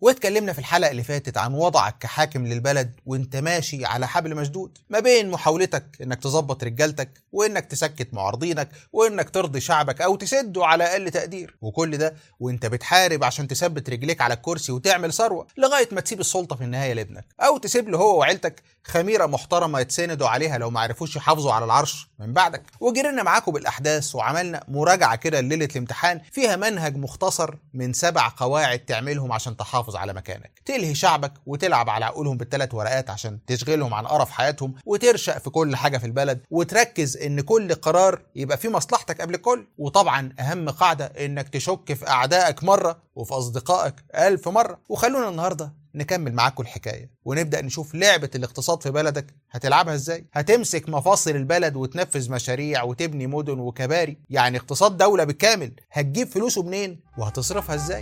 واتكلمنا في الحلقة اللي فاتت عن وضعك كحاكم للبلد وانت ماشي على حبل مشدود ما بين محاولتك انك تظبط رجالتك وانك تسكت معارضينك وانك ترضي شعبك او تسده على اقل تقدير وكل ده وانت بتحارب عشان تثبت رجليك على الكرسي وتعمل ثروة لغاية ما تسيب السلطة في النهاية لابنك او تسيب له هو وعيلتك خميرة محترمة يتسندوا عليها لو ما عرفوش يحافظوا على العرش من بعدك وجرينا معاكم بالاحداث وعملنا مراجعة كده ليلة الامتحان فيها منهج مختصر من سبع قواعد تعملهم عشان تحافظ على مكانك تلهي شعبك وتلعب على عقولهم بالثلاث ورقات عشان تشغلهم عن قرف حياتهم وترشق في كل حاجة في البلد وتركز ان كل قرار يبقى في مصلحتك قبل الكل وطبعا اهم قاعدة انك تشك في اعدائك مرة وفي اصدقائك الف مرة وخلونا النهاردة نكمل معاكم الحكاية ونبدأ نشوف لعبة الاقتصاد في بلدك هتلعبها ازاي هتمسك مفاصل البلد وتنفذ مشاريع وتبني مدن وكباري يعني اقتصاد دولة بالكامل هتجيب فلوسه منين وهتصرفها ازاي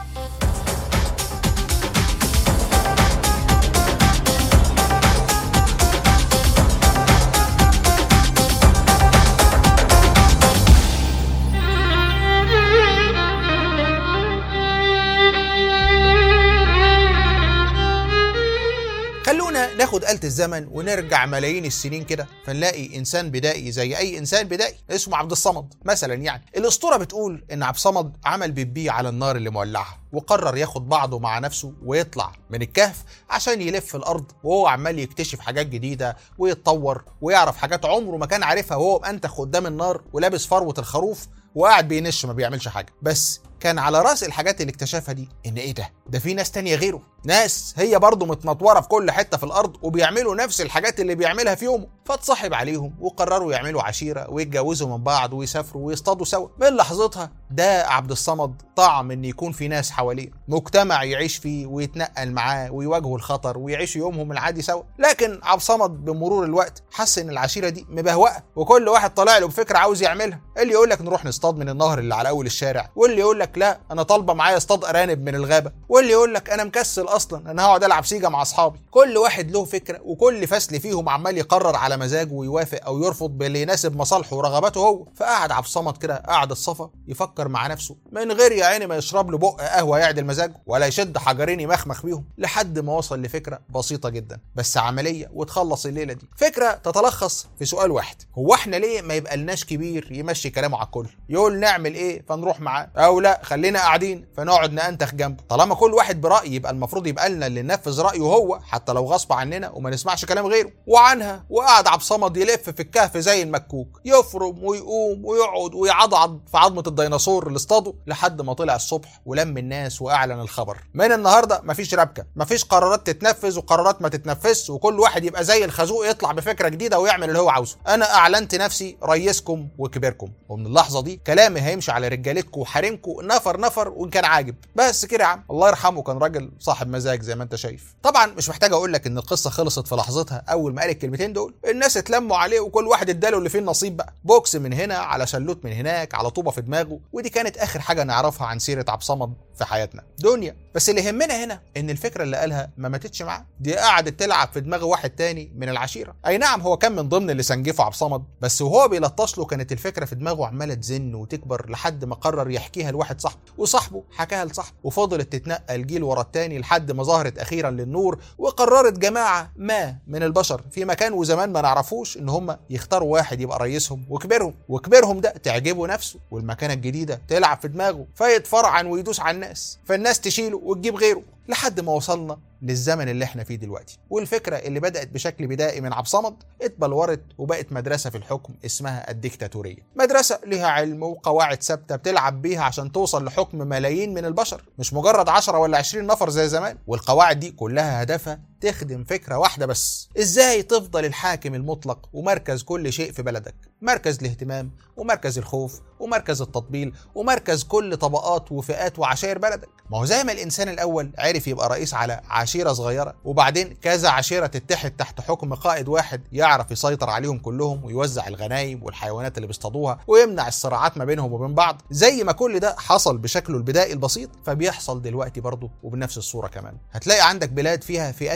خلونا ناخد آلة الزمن ونرجع ملايين السنين كده فنلاقي إنسان بدائي زي أي إنسان بدائي اسمه عبد الصمد مثلا يعني الأسطورة بتقول إن عبد الصمد عمل بيبي على النار اللي مولعها وقرر ياخد بعضه مع نفسه ويطلع من الكهف عشان يلف الأرض وهو عمال يكتشف حاجات جديدة ويتطور ويعرف حاجات عمره ما كان عارفها وهو مأنتخ قدام النار ولابس فروة الخروف وقاعد بينش ما بيعملش حاجة بس كان على راس الحاجات اللي اكتشفها دي ان ايه ده ده في ناس تانية غيره ناس هي برضه متنطوره في كل حته في الارض وبيعملوا نفس الحاجات اللي بيعملها في يومه فاتصاحب عليهم وقرروا يعملوا عشيره ويتجوزوا من بعض ويسافروا ويصطادوا سوا من لحظتها ده عبد الصمد طعم ان يكون في ناس حواليه مجتمع يعيش فيه ويتنقل معاه ويواجهوا الخطر ويعيشوا يومهم العادي سوا لكن عبد الصمد بمرور الوقت حس ان العشيره دي مبهوقه وكل واحد طالع له بفكره عاوز يعملها اللي يقول لك نروح نصطاد من النهر اللي على اول الشارع واللي يقول لك لا انا طالبه معايا اصطاد ارانب من الغابه واللي يقول لك انا مكسل اصلا انا هقعد العب سيجا مع اصحابي كل واحد له فكره وكل فصل فيهم عمال يقرر على مزاجه ويوافق او يرفض باللي يناسب مصالحه ورغباته هو فقعد عبد الصمد كده قعد الصفا يفكر مع نفسه من غير يا عيني ما يشرب له بق قهوه يعدل مزاجه ولا يشد حجرين يمخمخ بيهم لحد ما وصل لفكره بسيطه جدا بس عمليه وتخلص الليله دي فكره تتلخص في سؤال واحد هو احنا ليه ما يبقى لناش كبير يمشي كلامه على الكل يقول نعمل ايه فنروح معاه او لا خلينا قاعدين فنقعد نأنتخ جنبه طالما كل واحد برأي يبقى المفروض يبقى لنا اللي ننفذ رأيه هو حتى لو غصب عننا وما نسمعش كلام غيره وعنها وقعد عبد الصمد يلف في الكهف زي المكوك يفرم ويقوم ويقعد ويعضعض في عظمة الديناصور اللي اصطاده لحد ما طلع الصبح ولم الناس واعلن الخبر من النهارده مفيش ربكه مفيش قرارات تتنفذ وقرارات ما تتنفذش وكل واحد يبقى زي الخازوق يطلع بفكره جديده ويعمل اللي هو عاوزه انا اعلنت نفسي ريسكم وكبيركم ومن اللحظه دي كلامي هيمشي على رجالتكم وحريمكم نفر نفر وان كان عاجب بس كده يا عم الله يرحمه كان راجل صاحب مزاج زي ما انت شايف طبعا مش محتاج اقول لك ان القصه خلصت في لحظتها اول ما قال الكلمتين دول الناس اتلموا عليه وكل واحد اداله اللي فيه النصيب بقى بوكس من هنا على شلوت من هناك على طوبه في دماغه ودي كانت اخر حاجه نعرفها عن سيره عبد الصمد في حياتنا دنيا بس اللي يهمنا هنا ان الفكره اللي قالها ما ماتتش معاه دي قعدت تلعب في دماغ واحد تاني من العشيره اي نعم هو كان من ضمن اللي سنجفه عبد الصمد بس وهو بيلطش له كانت الفكره في دماغه عماله تزن وتكبر لحد ما قرر يحكيها لواحد صاحبه وصاحبه حكاها لصاحبه وفضلت تتنقل جيل ورا التاني لحد ما ظهرت اخيرا للنور وقررت جماعه ما من البشر في مكان وزمان ما نعرفوش ان هم يختاروا واحد يبقى رئيسهم وكبرهم وكبرهم ده تعجبه نفسه والمكانه الجديده تلعب في دماغه فيتفرعن ويدوس على الناس فالناس تشيله وتجيب غيره لحد ما وصلنا للزمن اللي احنا فيه دلوقتي والفكرة اللي بدأت بشكل بدائي من عبد صمد اتبلورت وبقت مدرسة في الحكم اسمها الديكتاتورية مدرسة ليها علم وقواعد ثابتة بتلعب بيها عشان توصل لحكم ملايين من البشر مش مجرد 10 ولا 20 نفر زي زمان والقواعد دي كلها هدفها تخدم فكرة واحدة بس ازاي تفضل الحاكم المطلق ومركز كل شيء في بلدك مركز الاهتمام ومركز الخوف ومركز التطبيل ومركز كل طبقات وفئات وعشائر بلدك ما هو زي ما الانسان الاول عرف يبقى رئيس على عشيره صغيره وبعدين كذا عشيره تتحد تحت حكم قائد واحد يعرف يسيطر عليهم كلهم ويوزع الغنايم والحيوانات اللي بيصطادوها ويمنع الصراعات ما بينهم وبين بعض زي ما كل ده حصل بشكله البدائي البسيط فبيحصل دلوقتي برضه وبنفس الصوره كمان هتلاقي عندك بلاد فيها فئات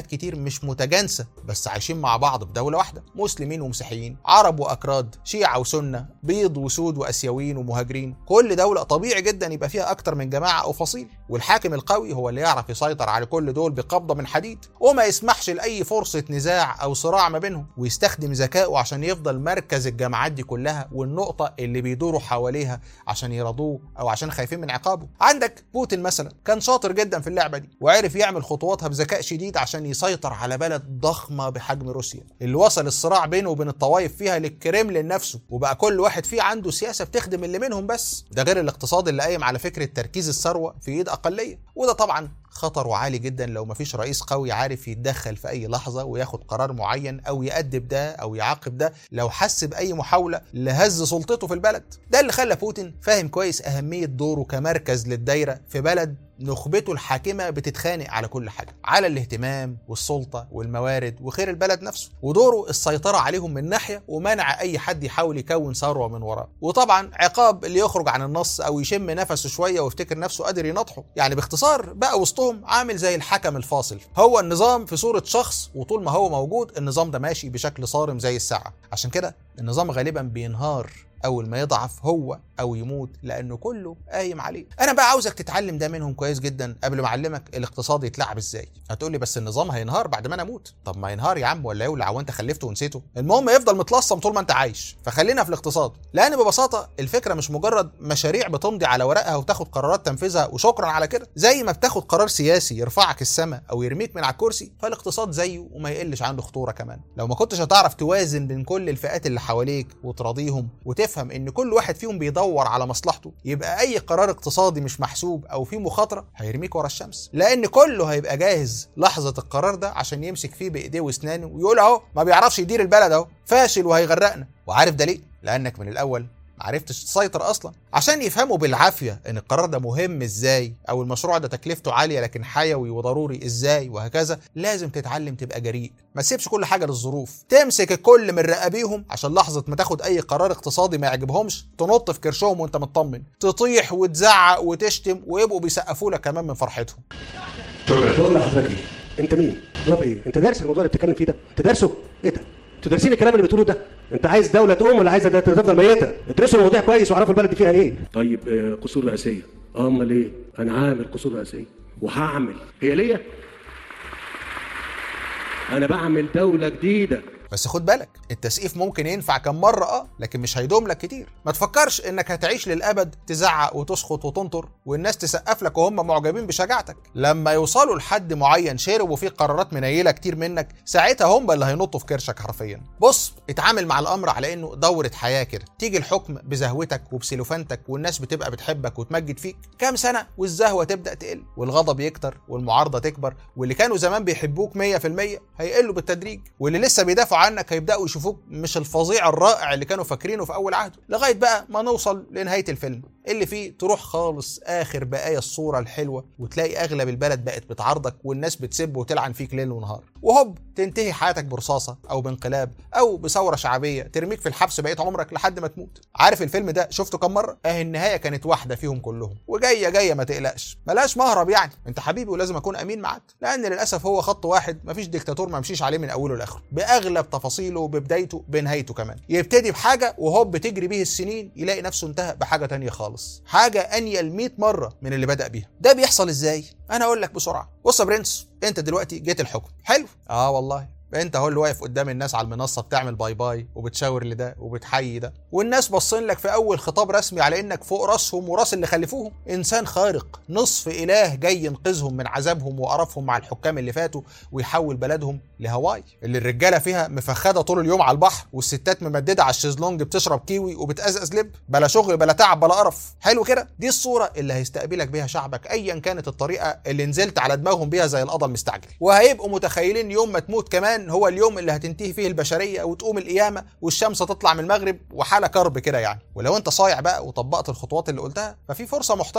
كتير مش متجانسه بس عايشين مع بعض في دوله واحده مسلمين ومسيحيين عرب واكراد شيعه وسنه بيض وسود واسيويين ومهاجرين كل دوله طبيعي جدا يبقى فيها اكتر من جماعه او فصيل والحاكم القوي هو اللي يعرف يسيطر على كل دول بقبضه من حديد وما يسمحش لاي فرصه نزاع او صراع ما بينهم ويستخدم ذكائه عشان يفضل مركز الجماعات دي كلها والنقطه اللي بيدوروا حواليها عشان يرضوه او عشان خايفين من عقابه عندك بوتين مثلا كان شاطر جدا في اللعبه دي وعرف يعمل خطواتها بذكاء شديد عشان يسيطر على بلد ضخمه بحجم روسيا اللي وصل الصراع بينه وبين الطوائف فيها للكريملين نفسه وبقى كل واحد فيه عنده سياسه بتخدم اللي منهم بس ده غير الاقتصاد اللي قايم على فكره تركيز الثروه في ايد اقليه وده طبعا خطره عالي جدا لو مفيش رئيس قوي عارف يتدخل في اي لحظه وياخد قرار معين او يأدب ده او يعاقب ده لو حس باي محاوله لهز سلطته في البلد ده اللي خلى بوتين فاهم كويس اهميه دوره كمركز للدايره في بلد نخبته الحاكمه بتتخانق على كل حاجه على الاهتمام والسلطه والموارد وخير البلد نفسه ودوره السيطره عليهم من ناحيه ومنع اي حد يحاول يكون ثروه من وراه وطبعا عقاب اللي يخرج عن النص او يشم نفسه شويه ويفتكر نفسه قادر ينطحه يعني باختصار بقى وسطهم عامل زي الحكم الفاصل هو النظام في صوره شخص وطول ما هو موجود النظام ده ماشي بشكل صارم زي الساعه عشان كده النظام غالبا بينهار اول ما يضعف هو او يموت لانه كله قايم عليه انا بقى عاوزك تتعلم ده منهم كويس جدا قبل ما اعلمك الاقتصاد يتلعب ازاي هتقول لي بس النظام هينهار بعد ما انا اموت طب ما ينهار يا عم ولا يولع وانت خلفته ونسيته المهم يفضل متلصم طول ما انت عايش فخلينا في الاقتصاد لان ببساطه الفكره مش مجرد مشاريع بتمضي على ورقها وتاخد قرارات تنفيذها وشكرا على كده زي ما بتاخد قرار سياسي يرفعك السماء او يرميك من على الكرسي فالاقتصاد زيه وما يقلش عنده خطوره كمان لو ما كنتش هتعرف توازن بين كل الفئات اللي حواليك وتراضيهم وتفهم ان كل واحد فيهم بيدور على مصلحته يبقى اي قرار اقتصادي مش محسوب او فيه مخاطره هيرميك ورا الشمس لان كله هيبقى جاهز لحظه القرار ده عشان يمسك فيه بايديه واسنانه ويقول اهو ما بيعرفش يدير البلد اهو فاشل وهيغرقنا وعارف ده ليه لانك من الاول معرفتش تسيطر اصلا عشان يفهموا بالعافيه ان القرار ده مهم ازاي او المشروع ده تكلفته عاليه لكن حيوي وضروري ازاي وهكذا لازم تتعلم تبقى جريء ما تسيبش كل حاجه للظروف تمسك الكل من رقابيهم عشان لحظه ما تاخد اي قرار اقتصادي ما يعجبهمش تنط في كرشهم وانت مطمن تطيح وتزعق وتشتم ويبقوا بيسقفوا لك كمان من فرحتهم تقول لحضرتك ايه؟ انت مين؟ طب ايه؟ انت دارس الموضوع اللي بتتكلم فيه ده؟ انت دارسه؟ ايه ده؟ انتوا دارسين الكلام اللي بتقوله ده؟ انت عايز دوله تقوم ولا عايزه ده تفضل ميته؟ ادرسوا المواضيع كويس واعرفوا البلد دي فيها ايه؟ طيب آه، قصور رئاسيه اه امال ايه؟ انا عامل قصور رئاسيه وهعمل هي ليا؟ انا بعمل دوله جديده بس خد بالك التسقيف ممكن ينفع كم مرة اه لكن مش هيدوم لك كتير ما تفكرش انك هتعيش للابد تزعق وتسخط وتنطر والناس تسقف لك وهم معجبين بشجاعتك لما يوصلوا لحد معين شربوا فيه قرارات منيلة كتير منك ساعتها هم اللي هينطوا في كرشك حرفيا بص اتعامل مع الامر على انه دورة حياة كده تيجي الحكم بزهوتك وبسلوفانتك والناس بتبقى بتحبك وتمجد فيك كام سنة والزهوة تبدأ تقل والغضب يكتر والمعارضة تكبر واللي كانوا زمان بيحبوك 100% هيقلوا بالتدريج واللي لسه بيدافعوا عنك هيبداوا يشوفوك مش الفظيع الرائع اللي كانوا فاكرينه في اول عهده لغايه بقى ما نوصل لنهايه الفيلم اللي فيه تروح خالص اخر بقايا الصوره الحلوه وتلاقي اغلب البلد بقت بتعارضك والناس بتسب وتلعن فيك ليل ونهار وهوب تنتهي حياتك برصاصه او بانقلاب او بثوره شعبيه ترميك في الحبس بقيت عمرك لحد ما تموت عارف الفيلم ده شفته كم مره اهي النهايه كانت واحده فيهم كلهم وجايه جايه ما تقلقش ملاش مهرب يعني انت حبيبي ولازم اكون امين معاك لان للاسف هو خط واحد مفيش ديكتاتور ما مشيش عليه من اوله لاخره باغلب تفاصيله ببدايته بنهايته كمان يبتدي بحاجه وهوب بتجري بيه السنين يلاقي نفسه انتهى بحاجه تانية خالص حاجه انيل 100 مره من اللي بدا بيها ده بيحصل ازاي انا اقول لك بسرعه بص يا برنس انت دلوقتي جيت الحكم حلو اه والله انت هو اللي واقف قدام الناس على المنصه بتعمل باي باي وبتشاور لده وبتحيي ده والناس باصين لك في اول خطاب رسمي على انك فوق راسهم وراس اللي خلفوهم انسان خارق نصف اله جاي ينقذهم من عذابهم وقرفهم مع الحكام اللي فاتوا ويحول بلدهم لهواي اللي الرجاله فيها مفخده طول اليوم على البحر والستات ممدده على الشезлونج بتشرب كيوي وبتقزقز لب بلا شغل بلا تعب بلا قرف حلو كده دي الصوره اللي هيستقبلك بيها شعبك ايا كانت الطريقه اللي نزلت على دماغهم بيها زي القضا المستعجل وهيبقوا متخيلين يوم ما تموت كمان هو اليوم اللي هتنتهي فيه البشريه وتقوم القيامه والشمس تطلع من المغرب وحاله كرب كده يعني ولو انت صايع بقى وطبقت الخطوات اللي قلتها ففي فرصه محترمه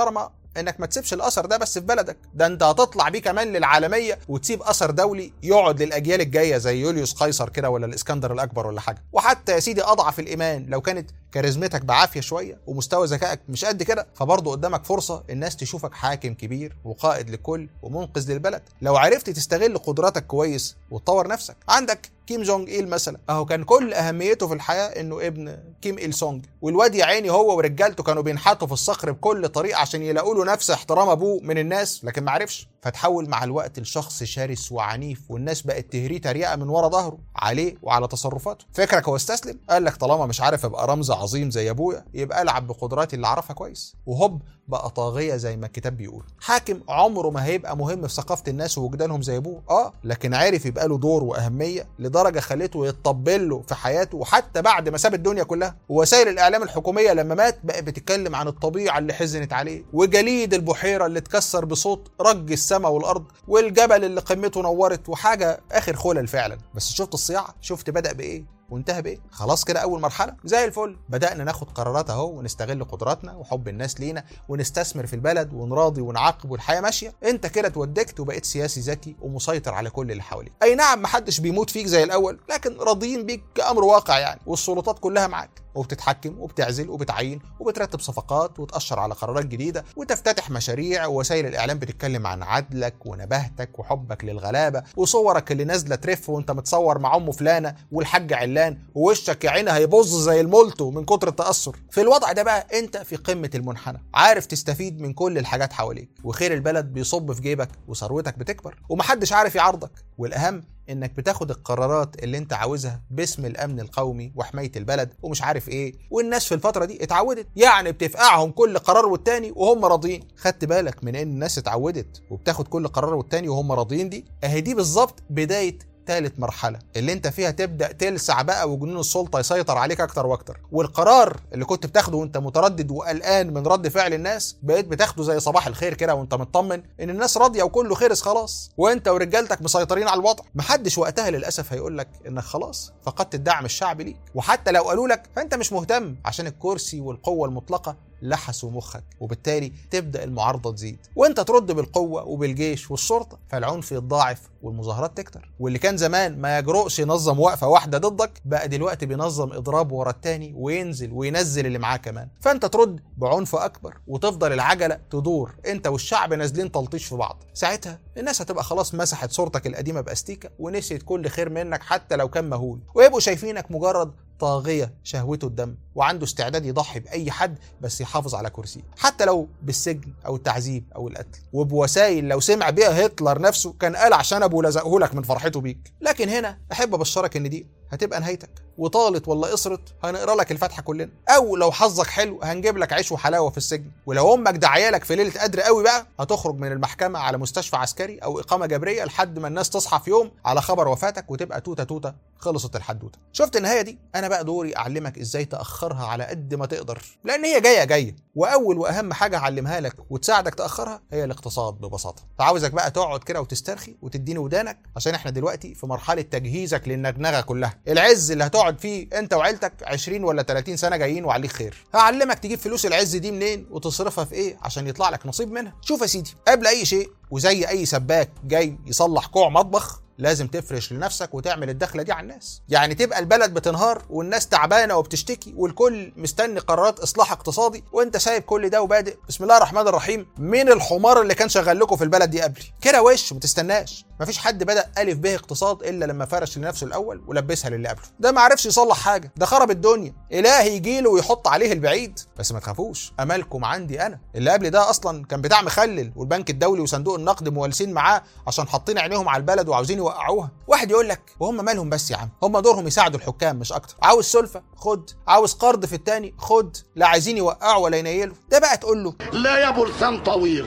انك ما تسيبش الاثر ده بس في بلدك ده انت هتطلع بيه كمان للعالميه وتسيب اثر دولي يقعد للاجيال الجايه زي يوليوس قيصر كده ولا الاسكندر الاكبر ولا حاجه وحتى يا سيدي اضعف الايمان لو كانت كاريزمتك بعافيه شويه ومستوى ذكائك مش قد كده فبرضه قدامك فرصه الناس تشوفك حاكم كبير وقائد للكل ومنقذ للبلد لو عرفت تستغل قدراتك كويس وتطور نفسك عندك كيم جونج ايل مثلا اهو كان كل اهميته في الحياه انه ابن كيم ايل سونج والواد يا عيني هو ورجالته كانوا بينحتوا في الصخر بكل طريقه عشان يلاقوا له نفس احترام ابوه من الناس لكن ما عرفش فتحول مع الوقت لشخص شرس وعنيف والناس بقت تهريه تريقه من ورا ظهره عليه وعلى تصرفاته فكرك هو استسلم قال لك طالما مش عارف ابقى رمز عظيم زي ابويا يبقى العب بقدراتي اللي اعرفها كويس وهوب بقى طاغيه زي ما الكتاب بيقول حاكم عمره ما هيبقى مهم في ثقافه الناس ووجدانهم زي ابوه اه لكن عارف يبقى له دور واهميه لدرجه خلته يتطبل له في حياته وحتى بعد ما ساب الدنيا كلها ووسائل الاعلام الحكوميه لما مات بقت بتتكلم عن الطبيعه اللي حزنت عليه وجليد البحيره اللي اتكسر بصوت رج السماء والارض والجبل اللي قمته نورت وحاجه اخر خلل فعلا بس شفت الصياعه شفت بدا بايه وانتهى بايه؟ خلاص كده اول مرحله زي الفل بدانا ناخد قرارات اهو ونستغل قدراتنا وحب الناس لينا ونستثمر في البلد ونراضي ونعاقب والحياه ماشيه انت كده اتودكت وبقيت سياسي ذكي ومسيطر على كل اللي حواليك اي نعم محدش بيموت فيك زي الاول لكن راضيين بيك كامر واقع يعني والسلطات كلها معاك وبتتحكم وبتعزل وبتعين وبترتب صفقات وتأشر على قرارات جديدة وتفتتح مشاريع ووسائل الإعلام بتتكلم عن عدلك ونباهتك وحبك للغلابة وصورك اللي نازلة ترف وانت متصور مع أم فلانة والحاج علان ووشك يا عيني هيبظ زي المولتو من كتر التأثر في الوضع ده بقى انت في قمة المنحنى عارف تستفيد من كل الحاجات حواليك وخير البلد بيصب في جيبك وثروتك بتكبر ومحدش عارف يعارضك والأهم انك بتاخد القرارات اللي انت عاوزها باسم الامن القومي وحمايه البلد ومش عارف ايه والناس في الفتره دي اتعودت يعني بتفقعهم كل قرار والتاني وهم راضيين خدت بالك من ان الناس اتعودت وبتاخد كل قرار والتاني وهم راضيين دي اهي دي بالظبط بدايه تالت مرحلة اللي انت فيها تبدأ تلسع بقى وجنون السلطة يسيطر عليك اكتر واكتر والقرار اللي كنت بتاخده وانت متردد وقلقان من رد فعل الناس بقيت بتاخده زي صباح الخير كده وانت مطمن ان الناس راضية وكله خيرس خلاص وانت ورجالتك مسيطرين على الوضع محدش وقتها للاسف هيقول لك انك خلاص فقدت الدعم الشعبي ليك وحتى لو قالوا لك فانت مش مهتم عشان الكرسي والقوة المطلقة لحسوا مخك وبالتالي تبدا المعارضه تزيد وانت ترد بالقوه وبالجيش والشرطه فالعنف يتضاعف والمظاهرات تكتر واللي كان زمان ما يجرؤش ينظم وقفه واحده ضدك بقى دلوقتي بينظم اضراب ورا التاني وينزل وينزل اللي معاه كمان فانت ترد بعنف اكبر وتفضل العجله تدور انت والشعب نازلين تلطيش في بعض ساعتها الناس هتبقى خلاص مسحت صورتك القديمه باستيكه ونسيت كل خير منك حتى لو كان مهول ويبقوا شايفينك مجرد طاغية شهوته الدم وعنده استعداد يضحي بأي حد بس يحافظ على كرسيه حتى لو بالسجن أو التعذيب أو القتل وبوسائل لو سمع بيها هتلر نفسه كان قال عشان أبو لزقه لك من فرحته بيك لكن هنا أحب أبشرك إن دي هتبقى نهايتك وطالت ولا قصرت هنقرا لك الفاتحه كلنا او لو حظك حلو هنجيب لك عيش وحلاوه في السجن ولو امك دعايه لك في ليله قدر قوي بقى هتخرج من المحكمه على مستشفى عسكري او اقامه جبريه لحد ما الناس تصحى في يوم على خبر وفاتك وتبقى توته توته خلصت الحدوته شفت النهايه دي انا بقى دوري اعلمك ازاي تاخرها على قد ما تقدر لان هي جايه جايه واول واهم حاجه اعلمها لك وتساعدك تاخرها هي الاقتصاد ببساطه فعاوزك بقى تقعد كده وتسترخي وتديني ودانك عشان احنا دلوقتي في مرحله تجهيزك للنغنغه كلها العز اللي هتقعد فيه انت وعيلتك 20 ولا 30 سنه جايين وعليك خير هعلمك تجيب فلوس العز دي منين وتصرفها في ايه عشان يطلع لك نصيب منها شوف يا سيدي قبل اي شيء وزي اي سباك جاي يصلح كوع مطبخ لازم تفرش لنفسك وتعمل الدخله دي على الناس يعني تبقى البلد بتنهار والناس تعبانه وبتشتكي والكل مستني قرارات اصلاح اقتصادي وانت سايب كل ده وبادئ بسم الله الرحمن الرحيم مين الحمار اللي كان شغال لكم في البلد دي قبلي كده وش ما تستناش مفيش حد بدا الف به اقتصاد الا لما فرش لنفسه الاول ولبسها للي قبله ده ما عرفش يصلح حاجه ده خرب الدنيا الهي يجي له ويحط عليه البعيد بس ما تخافوش املكم عندي انا اللي قبل ده اصلا كان بتاع مخلل والبنك الدولي وصندوق النقد موالسين معاه عشان حاطين عينيهم على البلد وعاوزين يوقعوها واحد يقول لك وهم مالهم بس يا عم هم دورهم يساعدوا الحكام مش اكتر عاوز سلفه خد عاوز قرض في التاني خد لا عايزين يوقعوا ولا ينيلوا ده بقى تقول له لا يا بلسان طويل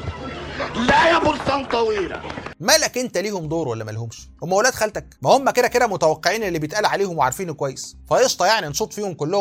لا يا بلسان طويلة مالك انت ليهم دور ولا مالهمش هم ولاد خالتك ما هم كده كده متوقعين اللي بيتقال عليهم وعارفينه كويس فقشطه يعني نشوط فيهم كلهم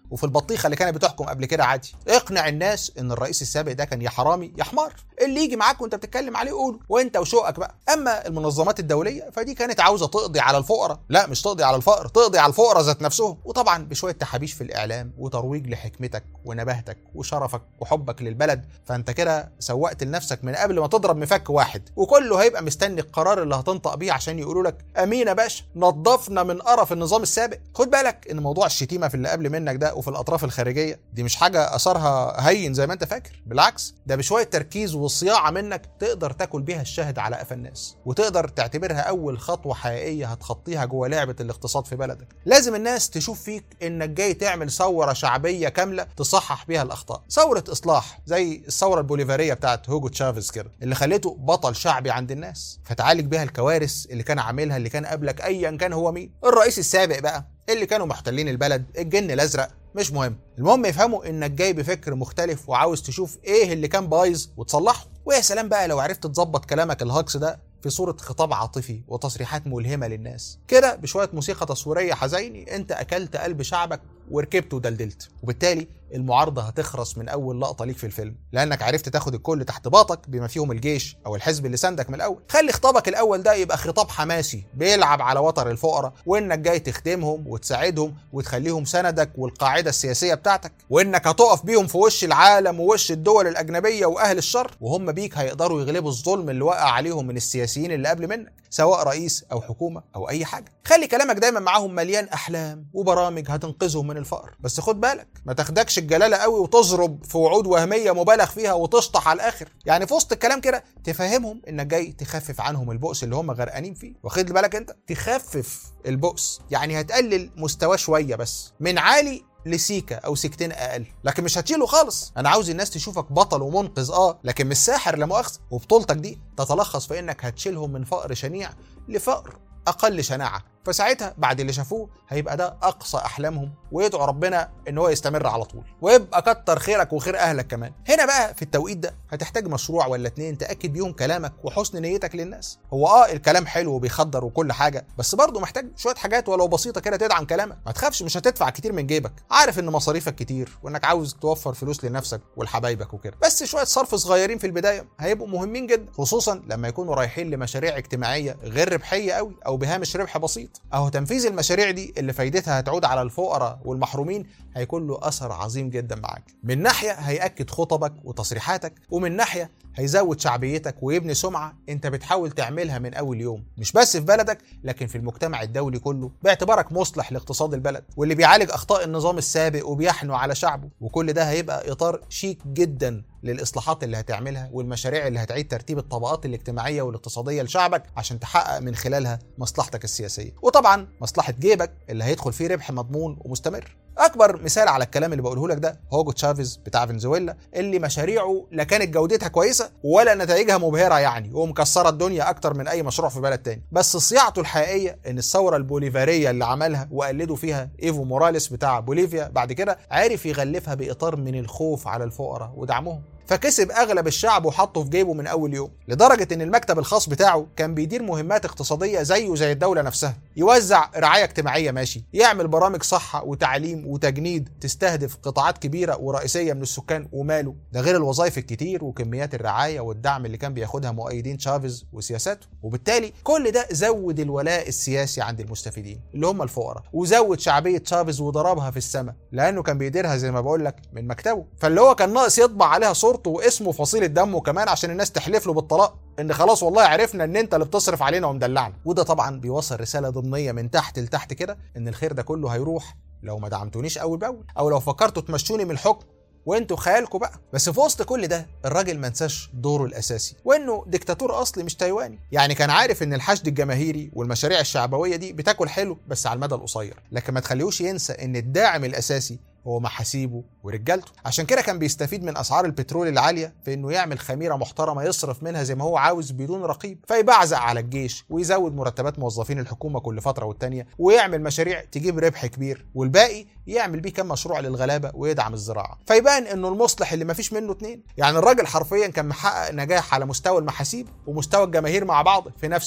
وفي البطيخه اللي كانت بتحكم قبل كده عادي اقنع الناس ان الرئيس السابق ده كان يا حرامي يا حمار اللي يجي معاك وانت بتتكلم عليه قوله وانت وشوقك بقى اما المنظمات الدوليه فدي كانت عاوزه تقضي على الفقراء لا مش تقضي على الفقر تقضي على الفقراء ذات نفسهم وطبعا بشويه تحابيش في الاعلام وترويج لحكمتك ونباهتك وشرفك وحبك للبلد فانت كده سوقت لنفسك من قبل ما تضرب مفك واحد وكله هيبقى مستني القرار اللي هتنطق بيه عشان يقولوا لك امين يا باشا نظفنا من قرف النظام السابق خد بالك ان موضوع الشتيمه في اللي قبل منك ده وفي الاطراف الخارجيه دي مش حاجه اثرها هين زي ما انت فاكر بالعكس ده بشويه تركيز وصياعه منك تقدر تاكل بيها الشاهد على قفا الناس وتقدر تعتبرها اول خطوه حقيقيه هتخطيها جوه لعبه الاقتصاد في بلدك لازم الناس تشوف فيك انك جاي تعمل ثوره شعبيه كامله تصحح بيها الاخطاء ثوره اصلاح زي الثوره البوليفاريه بتاعت هوجو تشافيز كده اللي خليته بطل شعبي عند الناس فتعالج بيها الكوارث اللي كان عاملها اللي كان قبلك ايا كان هو مين الرئيس السابق بقى اللي كانوا محتلين البلد الجن الازرق مش مهم المهم يفهموا انك جاي بفكر مختلف وعاوز تشوف ايه اللي كان بايظ وتصلحه ويا سلام بقى لو عرفت تظبط كلامك الهجص ده في صورة خطاب عاطفي وتصريحات ملهمة للناس كده بشوية موسيقى تصويرية حزيني انت اكلت قلب شعبك وركبت ودلدلت وبالتالي المعارضة هتخرس من أول لقطة ليك في الفيلم لأنك عرفت تاخد الكل تحت باطك بما فيهم الجيش أو الحزب اللي ساندك من الأول خلي خطابك الأول ده يبقى خطاب حماسي بيلعب على وتر الفقراء وإنك جاي تخدمهم وتساعدهم وتخليهم سندك والقاعدة السياسية بتاعتك وإنك هتقف بيهم في وش العالم ووش الدول الأجنبية وأهل الشر وهم بيك هيقدروا يغلبوا الظلم اللي وقع عليهم من السياسيين اللي قبل منك سواء رئيس أو حكومة أو أي حاجة خلي كلامك دايما معاهم مليان أحلام وبرامج هتنقذهم من الفقر بس خد بالك ما تاخدكش الجلاله قوي وتضرب في وعود وهميه مبالغ فيها وتشطح على الاخر يعني في وسط الكلام كده تفهمهم انك جاي تخفف عنهم البؤس اللي هم غرقانين فيه واخد بالك انت تخفف البؤس يعني هتقلل مستواه شويه بس من عالي لسيكه او سيكتين اقل لكن مش هتشيله خالص انا عاوز الناس تشوفك بطل ومنقذ اه لكن مش ساحر لا مؤاخذه وبطولتك دي تتلخص في انك هتشيلهم من فقر شنيع لفقر اقل شناعه فساعتها بعد اللي شافوه هيبقى ده اقصى احلامهم ويدعوا ربنا ان هو يستمر على طول ويبقى كتر خيرك وخير اهلك كمان هنا بقى في التوقيت ده هتحتاج مشروع ولا اتنين تاكد بيهم كلامك وحسن نيتك للناس هو اه الكلام حلو وبيخدر وكل حاجه بس برضه محتاج شويه حاجات ولو بسيطه كده تدعم كلامك ما تخافش مش هتدفع كتير من جيبك عارف ان مصاريفك كتير وانك عاوز توفر فلوس لنفسك ولحبايبك وكده بس شويه صرف صغيرين في البدايه هيبقوا مهمين جدا خصوصا لما يكونوا رايحين لمشاريع اجتماعيه غير ربحيه قوي او بهامش ربح بسيط اهو تنفيذ المشاريع دي اللي فايدتها هتعود على الفقراء والمحرومين هيكون له اثر عظيم جدا معاك من ناحيه هياكد خطبك وتصريحاتك ومن ناحيه هيزود شعبيتك ويبني سمعه انت بتحاول تعملها من اول يوم مش بس في بلدك لكن في المجتمع الدولي كله باعتبارك مصلح لاقتصاد البلد واللي بيعالج اخطاء النظام السابق وبيحنو على شعبه وكل ده هيبقى اطار شيك جدا للاصلاحات اللي هتعملها والمشاريع اللي هتعيد ترتيب الطبقات الاجتماعيه والاقتصاديه لشعبك عشان تحقق من خلالها مصلحتك السياسيه وطبعا مصلحه جيبك اللي هيدخل فيه ربح مضمون ومستمر اكبر مثال على الكلام اللي بقوله لك ده هوجو تشافيز بتاع فنزويلا اللي مشاريعه لا كانت جودتها كويسه ولا نتائجها مبهره يعني ومكسره الدنيا اكتر من اي مشروع في بلد تاني بس صياعته الحقيقيه ان الثوره البوليفاريه اللي عملها وقلدوا فيها ايفو موراليس بتاع بوليفيا بعد كده عرف يغلفها باطار من الخوف على الفقراء ودعمهم فكسب اغلب الشعب وحطه في جيبه من اول يوم لدرجه ان المكتب الخاص بتاعه كان بيدير مهمات اقتصاديه زيه زي الدوله نفسها يوزع رعايه اجتماعيه ماشي يعمل برامج صحه وتعليم وتجنيد تستهدف قطاعات كبيره ورئيسيه من السكان وماله ده غير الوظائف الكتير وكميات الرعايه والدعم اللي كان بياخدها مؤيدين تشافيز وسياساته وبالتالي كل ده زود الولاء السياسي عند المستفيدين اللي هم الفقراء وزود شعبيه تشافيز وضربها في السماء لانه كان بيديرها زي ما بقول لك من مكتبه فاللي هو كان ناقص يطبع عليها صورته واسمه وفصيله دمه كمان عشان الناس تحلف له بالطلاق ان خلاص والله عرفنا ان انت اللي بتصرف علينا ومدلعنا وده طبعا بيوصل رساله ضمنيه من تحت لتحت كده ان الخير ده كله هيروح لو ما دعمتونيش اول باول او لو فكرتوا تمشوني من الحكم وانتوا خيالكم بقى بس في وسط كل ده الراجل ما نساش دوره الاساسي وانه ديكتاتور اصلي مش تايواني يعني كان عارف ان الحشد الجماهيري والمشاريع الشعبويه دي بتاكل حلو بس على المدى القصير لكن ما تخليهوش ينسى ان الداعم الاساسي هو محاسيبه ورجالته عشان كده كان بيستفيد من اسعار البترول العاليه في انه يعمل خميره محترمه يصرف منها زي ما هو عاوز بدون رقيب فيبعزق على الجيش ويزود مرتبات موظفين الحكومه كل فتره والتانيه ويعمل مشاريع تجيب ربح كبير والباقي يعمل بيه كام مشروع للغلابه ويدعم الزراعه فيبان انه المصلح اللي مفيش منه اتنين يعني الراجل حرفيا كان محقق نجاح على مستوى المحاسيب ومستوى الجماهير مع بعض في نفس الوقت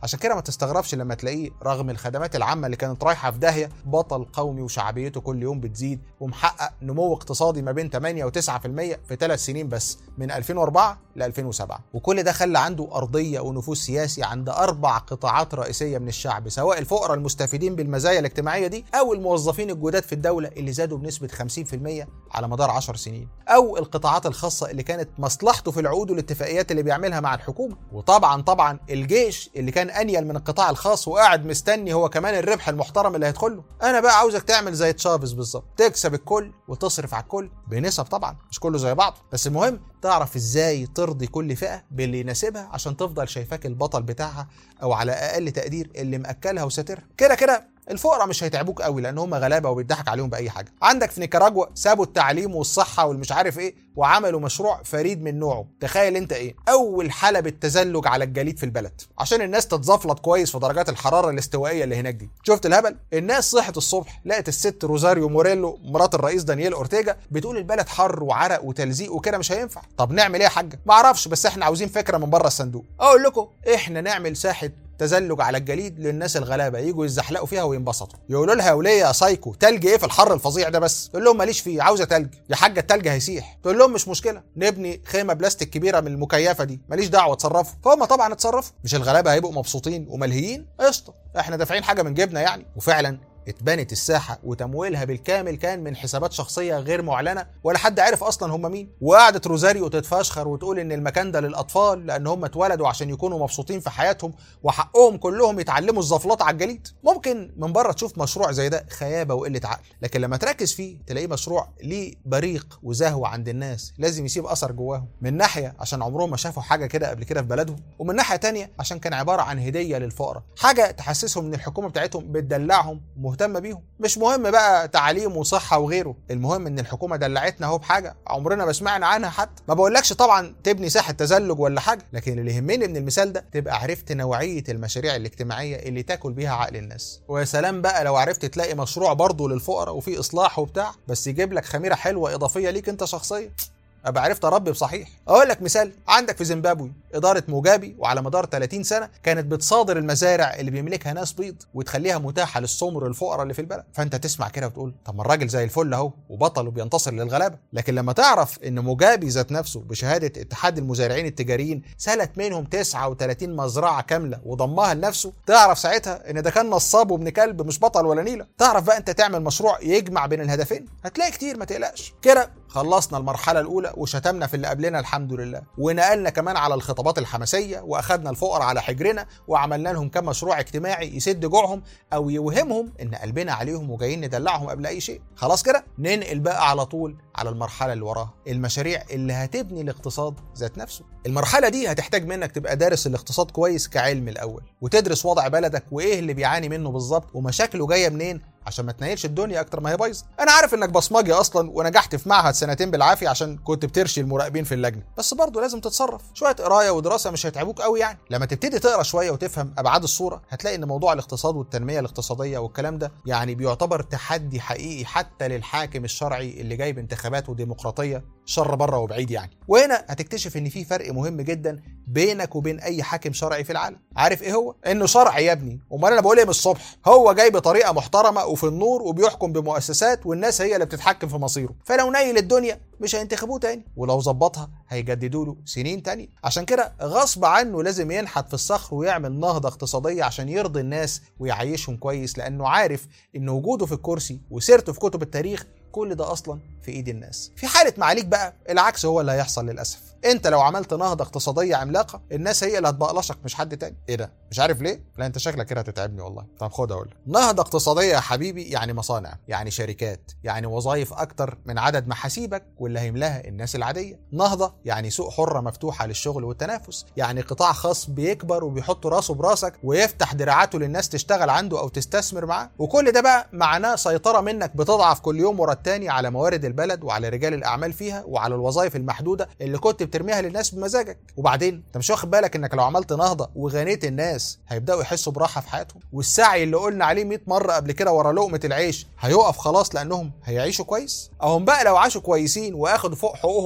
عشان كده ما تستغربش لما تلاقيه رغم الخدمات العامه اللي كانت رايحه في داهيه بطل قومي وشعبيته كل يوم بتزيد ومحقق نمو اقتصادي ما بين 8 و9% في ثلاث سنين بس من 2004 ل 2007 وكل ده خلى عنده ارضيه ونفوذ سياسي عند اربع قطاعات رئيسيه من الشعب سواء الفقراء المستفيدين بالمزايا الاجتماعيه دي او الموظفين الجداد في الدوله اللي زادوا بنسبه 50% على مدار 10 سنين او القطاعات الخاصه اللي كانت مصلحته في العقود والاتفاقيات اللي بيعملها مع الحكومه وطبعا طبعا الجيش اللي كان انيل من القطاع الخاص وقاعد مستني هو كمان الربح المحترم اللي هيدخل له انا بقى عاوزك تعمل زي تشافيز بالظبط تكسب الكل وتصرف على الكل بنسب طبعا مش كله زي بعض بس المهم تعرف ازاي ترضي كل فئه باللي يناسبها عشان تفضل شايفاك البطل بتاعها او على اقل تقدير اللي مأكلها وساترها كده كده الفقراء مش هيتعبوك قوي لان هم غلابه وبيضحك عليهم باي حاجه عندك في نيكاراجوا سابوا التعليم والصحه والمش عارف ايه وعملوا مشروع فريد من نوعه تخيل انت ايه اول حلبة تزلج على الجليد في البلد عشان الناس تتزفلط كويس في درجات الحراره الاستوائيه اللي هناك دي شفت الهبل الناس صحت الصبح لقت الست روزاريو موريلو مرات الرئيس دانييل اورتيجا بتقول البلد حر وعرق وتلزيق وكده مش هينفع طب نعمل ايه يا حاجه معرفش بس احنا عاوزين فكره من بره الصندوق اقول لكم احنا نعمل ساحه تزلج على الجليد للناس الغلابه يجوا يزحلقوا فيها وينبسطوا يقولوا لها يا وليه يا سايكو تلج ايه في الحر الفظيع ده بس تقول لهم ماليش فيه عاوزه تلج يا حاجه التلج هيسيح تقول لهم مش مشكله نبني خيمه بلاستيك كبيره من المكيفه دي ماليش دعوه اتصرفوا فهم طبعا اتصرفوا مش الغلابه هيبقوا مبسوطين وملهيين قشطه احنا دافعين حاجه من جيبنا يعني وفعلا اتبنت الساحة وتمويلها بالكامل كان من حسابات شخصية غير معلنة ولا حد عارف أصلا هم مين وقعدت روزاريو تتفشخر وتقول إن المكان ده للأطفال لأن هم اتولدوا عشان يكونوا مبسوطين في حياتهم وحقهم كلهم يتعلموا الزفلات على الجليد ممكن من بره تشوف مشروع زي ده خيابة وقلة عقل لكن لما تركز فيه تلاقيه مشروع ليه بريق وزهو عند الناس لازم يسيب أثر جواهم من ناحية عشان عمرهم ما شافوا حاجة كده قبل كده في بلدهم ومن ناحية تانية عشان كان عبارة عن هدية للفقراء حاجة تحسسهم إن الحكومة بتاعتهم بتدلعهم مهتمه بيهم مش مهم بقى تعليم وصحه وغيره المهم ان الحكومه دلعتنا اهو بحاجه عمرنا ما سمعنا عنها حتى ما بقولكش طبعا تبني ساحه تزلج ولا حاجه لكن اللي يهمني من المثال ده تبقى عرفت نوعيه المشاريع الاجتماعيه اللي تاكل بيها عقل الناس ويا سلام بقى لو عرفت تلاقي مشروع برضه للفقراء وفيه اصلاح وبتاع بس يجيب لك خميره حلوه اضافيه ليك انت شخصيا ابقى عرفت اربي بصحيح اقول لك مثال عندك في زيمبابوي اداره موجابي وعلى مدار 30 سنه كانت بتصادر المزارع اللي بيملكها ناس بيض وتخليها متاحه للسمر الفقراء اللي في البلد فانت تسمع كده وتقول طب ما الراجل زي الفل اهو وبطل وبينتصر للغلابه لكن لما تعرف ان موجابي ذات نفسه بشهاده اتحاد المزارعين التجاريين سلت منهم 39 مزرعه كامله وضمها لنفسه تعرف ساعتها ان ده كان نصاب وابن كلب مش بطل ولا نيله تعرف بقى انت تعمل مشروع يجمع بين الهدفين هتلاقي كتير ما تقلقش كده خلصنا المرحلة الأولى وشتمنا في اللي قبلنا الحمد لله ونقلنا كمان على الخطابات الحماسية وأخدنا الفقراء على حجرنا وعملنا لهم كم مشروع اجتماعي يسد جوعهم أو يوهمهم إن قلبنا عليهم وجايين ندلعهم قبل أي شيء خلاص كده ننقل بقى على طول على المرحلة اللي وراها المشاريع اللي هتبني الاقتصاد ذات نفسه المرحلة دي هتحتاج منك تبقى دارس الاقتصاد كويس كعلم الأول وتدرس وضع بلدك وإيه اللي بيعاني منه بالظبط ومشاكله جاية منين عشان ما تنيلش الدنيا اكتر ما هي بايظه انا عارف انك بصمجي اصلا ونجحت في معهد سنتين بالعافيه عشان كنت بترشي المراقبين في اللجنه بس برضه لازم تتصرف شويه قرايه ودراسه مش هيتعبوك قوي يعني لما تبتدي تقرا شويه وتفهم ابعاد الصوره هتلاقي ان موضوع الاقتصاد والتنميه الاقتصاديه والكلام ده يعني بيعتبر تحدي حقيقي حتى للحاكم الشرعي اللي جاي بانتخابات وديمقراطيه شر بره وبعيد يعني وهنا هتكتشف ان في فرق مهم جدا بينك وبين اي حاكم شرعي في العالم عارف ايه هو انه شرعي يا ابني امال انا بقول ايه من الصبح هو جاي بطريقه محترمه وفي النور وبيحكم بمؤسسات والناس هي اللي بتتحكم في مصيره فلو نيل الدنيا مش هينتخبوه تاني ولو ظبطها هيجددوا له سنين تانية عشان كده غصب عنه لازم ينحت في الصخر ويعمل نهضة اقتصادية عشان يرضي الناس ويعيشهم كويس لأنه عارف إن وجوده في الكرسي وسيرته في كتب التاريخ كل ده اصلا في ايد الناس في حاله معاليك بقى العكس هو اللي هيحصل للاسف انت لو عملت نهضه اقتصاديه عملاقه الناس هي اللي هتبقلشك مش حد تاني ايه ده مش عارف ليه لا انت شكلك كده هتتعبني والله طب خد اقول نهضه اقتصاديه يا حبيبي يعني مصانع يعني شركات يعني وظائف اكتر من عدد محاسيبك واللي هيملاها الناس العاديه نهضه يعني سوق حره مفتوحه للشغل والتنافس يعني قطاع خاص بيكبر وبيحط راسه براسك ويفتح دراعاته للناس تشتغل عنده او تستثمر معاه وكل ده بقى معناه سيطره منك بتضعف كل يوم ورا التاني على موارد البلد وعلى رجال الاعمال فيها وعلى الوظائف المحدوده اللي كنت بترميها للناس بمزاجك وبعدين انت مش واخد بالك انك لو عملت نهضه وغنيت الناس هيبداوا يحسوا براحه في حياتهم والسعي اللي قلنا عليه 100 مره قبل كده ورا لقمه العيش هيقف خلاص لانهم هيعيشوا كويس اهم بقى لو عاشوا كويسين واخدوا فوق حقوقهم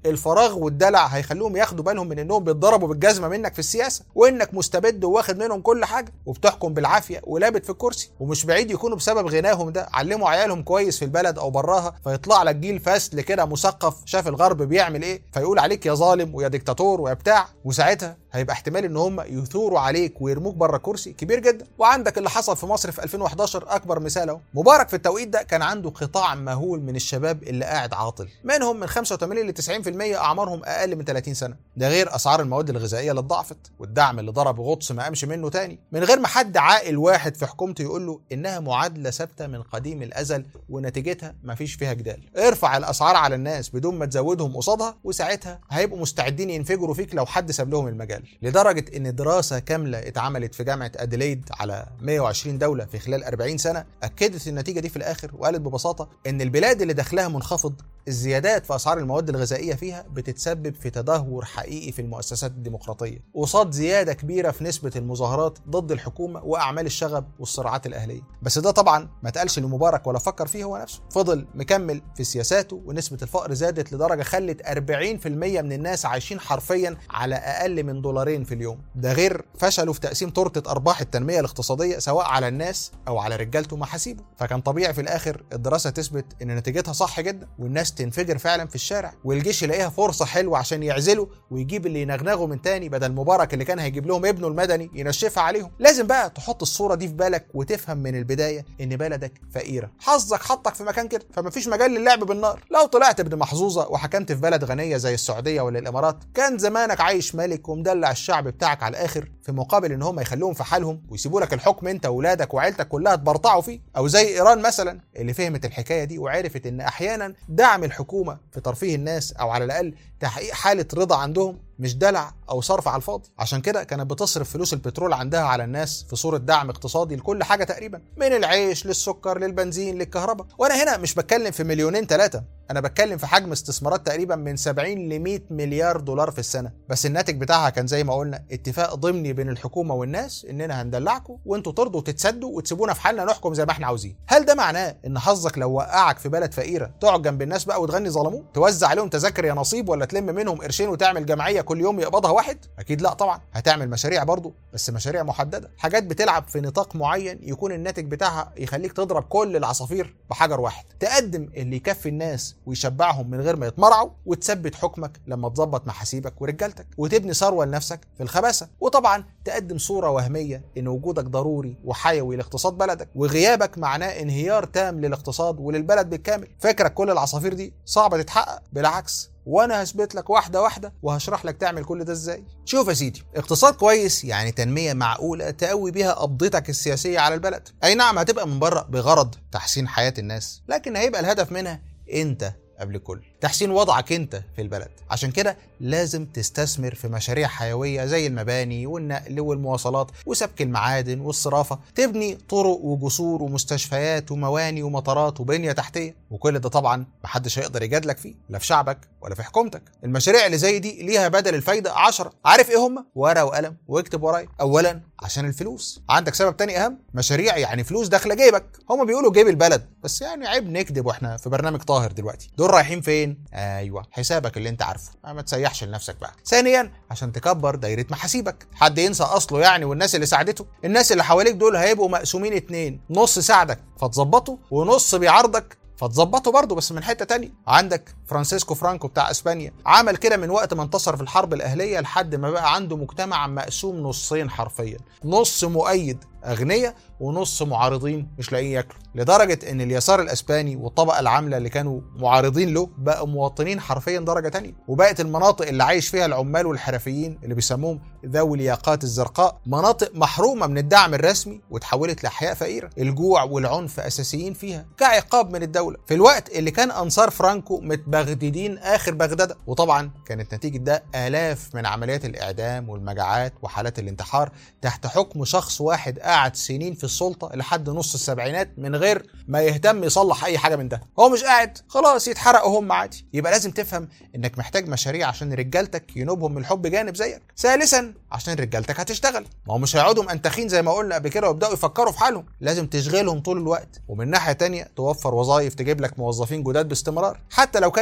الفراغ والدلع هيخلوهم ياخدوا بالهم من انهم بيتضربوا بالجزمه منك في السياسه وانك مستبد وواخد منهم كل حاجه وبتحكم بالعافيه ولابت في الكرسي ومش بعيد يكونوا بسبب غناهم ده علموا عيالهم كويس في البلد او براها فيطلع لك جيل فاسل كده مثقف شاف الغرب بيعمل ايه فيقول عليك يا ظالم ويا ديكتاتور ويا بتاع وساعتها هيبقى احتمال ان هم يثوروا عليك ويرموك بره كرسي كبير جدا وعندك اللي حصل في مصر في 2011 اكبر مثال اهو مبارك في التوقيت ده كان عنده قطاع مهول من الشباب اللي قاعد عاطل منهم من 85 ل 90% اعمارهم اقل من 30 سنه ده غير اسعار المواد الغذائيه اللي اتضاعفت والدعم اللي ضرب غطس ما قامش منه تاني من غير ما حد عاقل واحد في حكومته يقول له انها معادله ثابته من قديم الازل ونتيجتها مفيش فيها جدال ارفع الاسعار على الناس بدون ما تزودهم قصادها وساعتها هيبقوا مستعدين ينفجروا فيك لو حد ساب لهم المجال لدرجه ان دراسه كامله اتعملت في جامعه اديليد على 120 دوله في خلال 40 سنه اكدت النتيجه دي في الاخر وقالت ببساطه ان البلاد اللي دخلها منخفض الزيادات في اسعار المواد الغذائيه فيها بتتسبب في تدهور حقيقي في المؤسسات الديمقراطيه قصاد زياده كبيره في نسبه المظاهرات ضد الحكومه واعمال الشغب والصراعات الاهليه بس ده طبعا ما اتقالش لمبارك ولا فكر فيه هو نفسه فضل مكمل في سياساته ونسبه الفقر زادت لدرجه خلت 40% من الناس عايشين حرفيا على اقل من دولارين في اليوم ده غير فشلوا في تقسيم تورته ارباح التنميه الاقتصاديه سواء على الناس او على رجالته محاسيبه فكان طبيعي في الاخر الدراسه تثبت ان نتيجتها صح جدا والناس تنفجر فعلا في الشارع والجيش يلاقيها فرصه حلوه عشان يعزله ويجيب اللي ينغنغه من تاني بدل مبارك اللي كان هيجيب لهم ابنه المدني ينشفها عليهم لازم بقى تحط الصوره دي في بالك وتفهم من البدايه ان بلدك فقيره حظك حطك في مكان كده فمفيش مجال للعب بالنار لو طلعت ابن محظوظه وحكمت في بلد غنيه زي السعوديه ولا الامارات كان زمانك عايش ملك ومدلع الشعب بتاعك على الاخر في مقابل ان هم يخلوهم في حالهم ويسيبوا لك الحكم انت واولادك وعيلتك كلها تبرطعوا فيه او زي ايران مثلا اللي فهمت الحكايه دي وعرفت ان احيانا دعم الحكومه في ترفيه الناس او على الاقل تحقيق حاله رضا عندهم مش دلع او صرف على الفاضي عشان كده كانت بتصرف فلوس البترول عندها على الناس في صوره دعم اقتصادي لكل حاجه تقريبا من العيش للسكر للبنزين للكهرباء وانا هنا مش بتكلم في مليونين ثلاثه انا بتكلم في حجم استثمارات تقريبا من 70 ل 100 مليار دولار في السنه بس الناتج بتاعها كان زي ما قلنا اتفاق ضمني بين الحكومه والناس اننا هندلعكم وانتوا ترضوا تتسدوا وتسيبونا في حالنا نحكم زي ما احنا عاوزين هل ده معناه ان حظك لو وقعك في بلد فقيره تقعد جنب الناس بقى وتغني ظلموه توزع عليهم تذاكر يا نصيب ولا تلم منهم قرشين وتعمل جمعيه كل يوم يقبضها واحد اكيد لا طبعا هتعمل مشاريع برضه بس مشاريع محدده حاجات بتلعب في نطاق معين يكون الناتج بتاعها يخليك تضرب كل العصافير بحجر واحد تقدم اللي يكفي الناس ويشبعهم من غير ما يتمرعوا وتثبت حكمك لما تظبط محاسيبك ورجالتك وتبني ثروه لنفسك في الخباثه وطبعا تقدم صوره وهميه ان وجودك ضروري وحيوي لاقتصاد بلدك وغيابك معناه انهيار تام للاقتصاد وللبلد بالكامل فكرك كل العصافير دي صعبه تتحقق بالعكس وانا هثبت لك واحده واحده وهشرح لك تعمل كل ده ازاي شوف يا سيدي اقتصاد كويس يعني تنميه معقوله تقوي بيها قبضتك السياسيه على البلد اي نعم هتبقى من بره بغرض تحسين حياه الناس لكن هيبقى الهدف منها انت قبل كل تحسين وضعك انت في البلد عشان كده لازم تستثمر في مشاريع حيويه زي المباني والنقل والمواصلات وسبك المعادن والصرافه تبني طرق وجسور ومستشفيات ومواني ومطارات وبنيه تحتيه وكل ده طبعا محدش هيقدر يجادلك فيه لا في شعبك ولا في حكومتك المشاريع اللي زي دي ليها بدل الفايده 10 عارف ايه هم ورقه وقلم واكتب ورايا اولا عشان الفلوس عندك سبب تاني اهم مشاريع يعني فلوس داخله جيبك هم بيقولوا جيب البلد بس يعني عيب نكذب واحنا في برنامج طاهر دلوقتي دول رايحين فين ايوه حسابك اللي انت عارفه ما تسيحش لنفسك بقى ثانيا عشان تكبر دايره محاسيبك حد ينسى اصله يعني والناس اللي ساعدته الناس اللي حواليك دول هيبقوا مقسومين اتنين نص ساعدك فتظبطه ونص بيعارضك فتظبطه برضه بس من حته تانية عندك فرانسيسكو فرانكو بتاع اسبانيا عمل كده من وقت ما انتصر في الحرب الاهليه لحد ما بقى عنده مجتمع مقسوم نصين حرفيا نص مؤيد اغنياء ونص معارضين مش لاقيين ياكلوا لدرجه ان اليسار الاسباني والطبقه العامله اللي كانوا معارضين له بقوا مواطنين حرفيا درجه تانية وبقت المناطق اللي عايش فيها العمال والحرفيين اللي بيسموهم ذوي الياقات الزرقاء مناطق محرومه من الدعم الرسمي وتحولت لاحياء فقيره الجوع والعنف اساسيين فيها كعقاب من الدوله في الوقت اللي كان انصار فرانكو متبغددين اخر بغدده وطبعا كانت نتيجه ده الاف من عمليات الاعدام والمجاعات وحالات الانتحار تحت حكم شخص واحد قعد سنين في السلطه لحد نص السبعينات من غير ما يهتم يصلح اي حاجه من ده هو مش قاعد خلاص يتحرقوا هم عادي يبقى لازم تفهم انك محتاج مشاريع عشان رجالتك ينوبهم من الحب جانب زيك ثالثا عشان رجالتك هتشتغل ما هو مش هيقعدوا منتخين زي ما قلنا قبل كده ويبداوا يفكروا في حالهم لازم تشغلهم طول الوقت ومن ناحيه تانية توفر وظائف تجيب لك موظفين جداد باستمرار حتى لو كان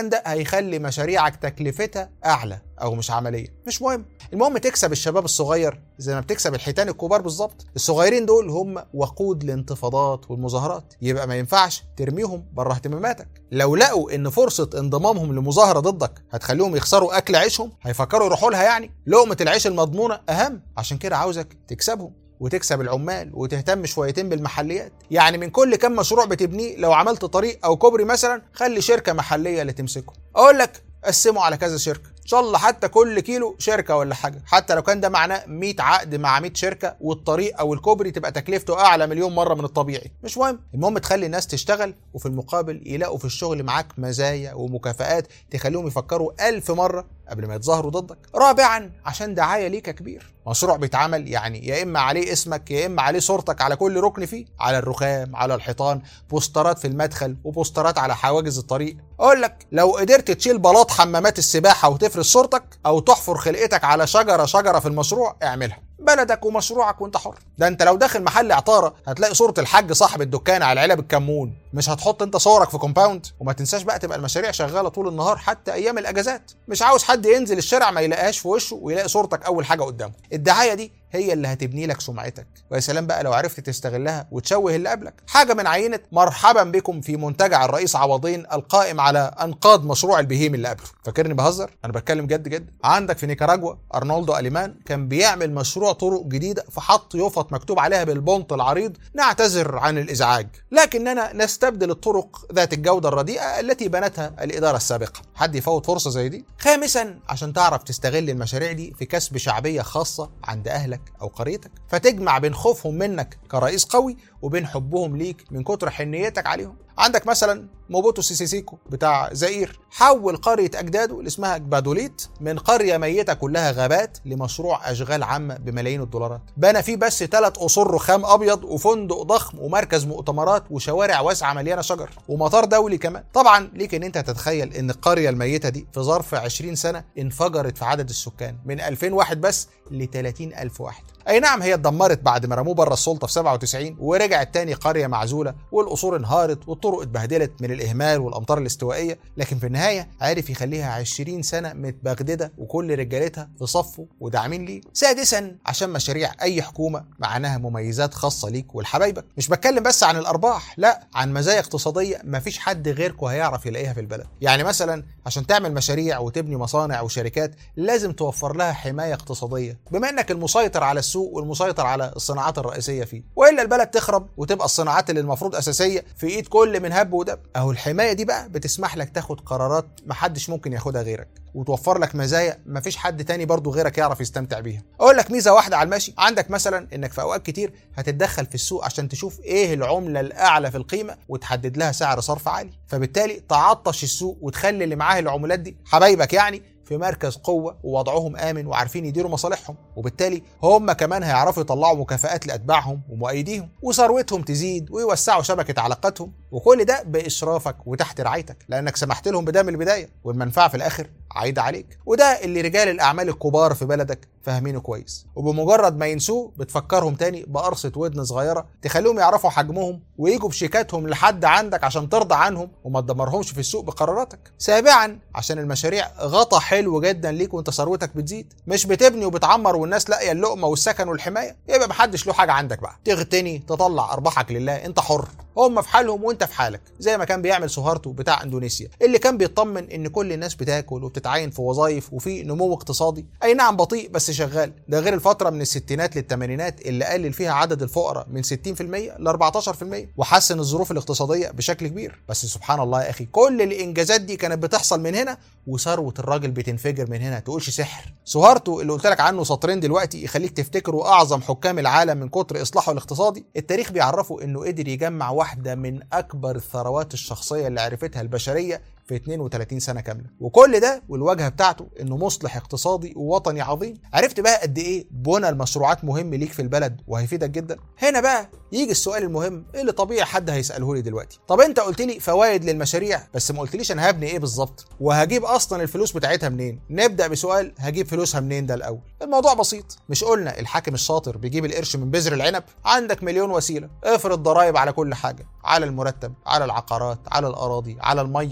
الكلام ده هيخلي مشاريعك تكلفتها اعلى او مش عمليه مش مهم المهم تكسب الشباب الصغير زي ما بتكسب الحيتان الكبار بالظبط الصغيرين دول هم وقود الانتفاضات والمظاهرات يبقى ما ينفعش ترميهم بره اهتماماتك لو لقوا ان فرصه انضمامهم لمظاهره ضدك هتخليهم يخسروا اكل عيشهم هيفكروا يروحوا لها يعني لقمه العيش المضمونه اهم عشان كده عاوزك تكسبهم وتكسب العمال وتهتم شويتين بالمحليات يعني من كل كم مشروع بتبنيه لو عملت طريق او كوبري مثلا خلي شركه محليه اللي تمسكه اقول لك قسمه على كذا شركه ان شاء الله حتى كل كيلو شركه ولا حاجه حتى لو كان ده معناه 100 عقد مع 100 شركه والطريق او الكوبري تبقى تكلفته اعلى مليون مره من الطبيعي مش مهم المهم تخلي الناس تشتغل وفي المقابل يلاقوا في الشغل معاك مزايا ومكافآت تخليهم يفكروا ألف مره قبل ما يتظاهروا ضدك رابعا عشان دعايه ليك يا كبير مشروع بيتعمل يعني يا اما عليه اسمك يا اما عليه صورتك على كل ركن فيه على الرخام على الحيطان بوسترات في المدخل وبوسترات على حواجز الطريق اقول لك لو قدرت تشيل بلاط حمامات السباحه وتفرش صورتك او تحفر خلقتك على شجره شجره في المشروع اعملها بلدك ومشروعك وانت حر ده انت لو داخل محل عطاره هتلاقي صوره الحاج صاحب الدكان على علب الكمون مش هتحط انت صورك في كومباوند وما تنساش بقى تبقى المشاريع شغاله طول النهار حتى ايام الاجازات مش عاوز حد ينزل الشارع ما يلاقيهاش في وشه ويلاقي صورتك اول حاجه قدامه الدعايه دي هي اللي هتبني لك سمعتك ويا سلام بقى لو عرفت تستغلها وتشوه اللي قبلك حاجه من عينه مرحبا بكم في منتجع الرئيس عوضين القائم على انقاض مشروع البهيم اللي قبله فاكرني بهزر انا بتكلم جد جد عندك في نيكاراجوا ارنولدو اليمان كان بيعمل مشروع طرق جديده فحط يفط مكتوب عليها بالبونط العريض نعتذر عن الازعاج لكننا نستبدل الطرق ذات الجوده الرديئه التي بنتها الاداره السابقه حد يفوت فرصه زي دي خامسا عشان تعرف تستغل المشاريع دي في كسب شعبيه خاصه عند اهلك او قريتك فتجمع بين خوفهم منك كرئيس قوي وبين حبهم ليك من كتر حنيتك عليهم عندك مثلا موبوتو سيسيسيكو بتاع زئير حول قرية أجداده اللي اسمها جبادوليت من قرية ميتة كلها غابات لمشروع أشغال عامة بملايين الدولارات بنى فيه بس ثلاث قصور رخام أبيض وفندق ضخم ومركز مؤتمرات وشوارع واسعة مليانة شجر ومطار دولي كمان طبعا ليك ان انت تتخيل ان القرية الميتة دي في ظرف 20 سنة انفجرت في عدد السكان من 2000 واحد بس ل 30 ألف واحد اي نعم هي اتدمرت بعد ما رموه بره السلطه في 97 ورجعت تاني قريه معزوله والقصور انهارت والطرق اتبهدلت من الاهمال والامطار الاستوائيه لكن في النهايه عارف يخليها 20 سنه متبغدده وكل رجالتها في صفه وداعمين ليه سادسا عشان مشاريع اي حكومه معناها مميزات خاصه ليك ولحبايبك مش بتكلم بس عن الارباح لا عن مزايا اقتصاديه مفيش حد غيركم هيعرف يلاقيها في البلد يعني مثلا عشان تعمل مشاريع وتبني مصانع وشركات لازم توفر لها حمايه اقتصاديه بما انك المسيطر على السوق والمسيطر على الصناعات الرئيسيه فيه والا البلد تخرب وتبقى الصناعات اللي المفروض اساسيه في ايد كل من هب ودب اهو الحمايه دي بقى بتسمح لك تاخد قرارات محدش ممكن ياخدها غيرك وتوفر لك مزايا مفيش حد تاني برضه غيرك يعرف يستمتع بيها اقول لك ميزه واحده على الماشي عندك مثلا انك في اوقات كتير هتتدخل في السوق عشان تشوف ايه العمله الاعلى في القيمه وتحدد لها سعر صرف عالي فبالتالي تعطش السوق وتخلي اللي معاه العملات دي حبايبك يعني في مركز قوة ووضعهم آمن وعارفين يديروا مصالحهم وبالتالي هم كمان هيعرفوا يطلعوا مكافآت لأتباعهم ومؤيديهم وثروتهم تزيد ويوسعوا شبكة علاقاتهم وكل ده بإشرافك وتحت رعايتك لأنك سمحت لهم بده من البداية والمنفعة في الآخر عايدة عليك وده اللي رجال الأعمال الكبار في بلدك فاهمينه كويس وبمجرد ما ينسوه بتفكرهم تاني بقرصة ودن صغيرة تخليهم يعرفوا حجمهم ويجوا بشيكاتهم لحد عندك عشان ترضى عنهم وما تدمرهمش في السوق بقراراتك سابعا عشان المشاريع غطى حلو جدا ليك وانت ثروتك بتزيد مش بتبني وبتعمر والناس لاقيه اللقمه والسكن والحمايه يبقى محدش له حاجه عندك بقى تغتني تطلع ارباحك لله انت حر هم في حالهم وانت في حالك زي ما كان بيعمل سوهارتو بتاع اندونيسيا اللي كان بيطمن ان كل الناس بتاكل وبتتعين في وظائف وفي نمو اقتصادي اي نعم بطيء بس شغال ده غير الفتره من الستينات للثمانينات اللي قلل فيها عدد الفقراء من 60% ل 14% وحسن الظروف الاقتصاديه بشكل كبير بس سبحان الله يا اخي كل الانجازات دي كانت بتحصل من هنا وثروه الراجل بتنفجر من هنا تقولش سحر سوهارتو اللي قلت لك عنه سطرين دلوقتي يخليك تفتكره اعظم حكام العالم من كتر اصلاحه الاقتصادي التاريخ بيعرفه انه قدر يجمع واحده من اكبر الثروات الشخصيه اللي عرفتها البشريه في 32 سنه كامله وكل ده والواجهه بتاعته انه مصلح اقتصادي ووطني عظيم عرفت بقى قد ايه بنى المشروعات مهم ليك في البلد وهيفيدك جدا هنا بقى يجي السؤال المهم اللي طبيعي حد هيساله لي دلوقتي طب انت قلت لي فوائد للمشاريع بس ما قلتليش انا هبني ايه بالظبط وهجيب اصلا الفلوس بتاعتها منين نبدا بسؤال هجيب فلوسها منين ده الاول الموضوع بسيط مش قلنا الحاكم الشاطر بيجيب القرش من بذر العنب عندك مليون وسيله افرض ضرائب على كل حاجه على المرتب على العقارات على الاراضي على الميه والكهرباء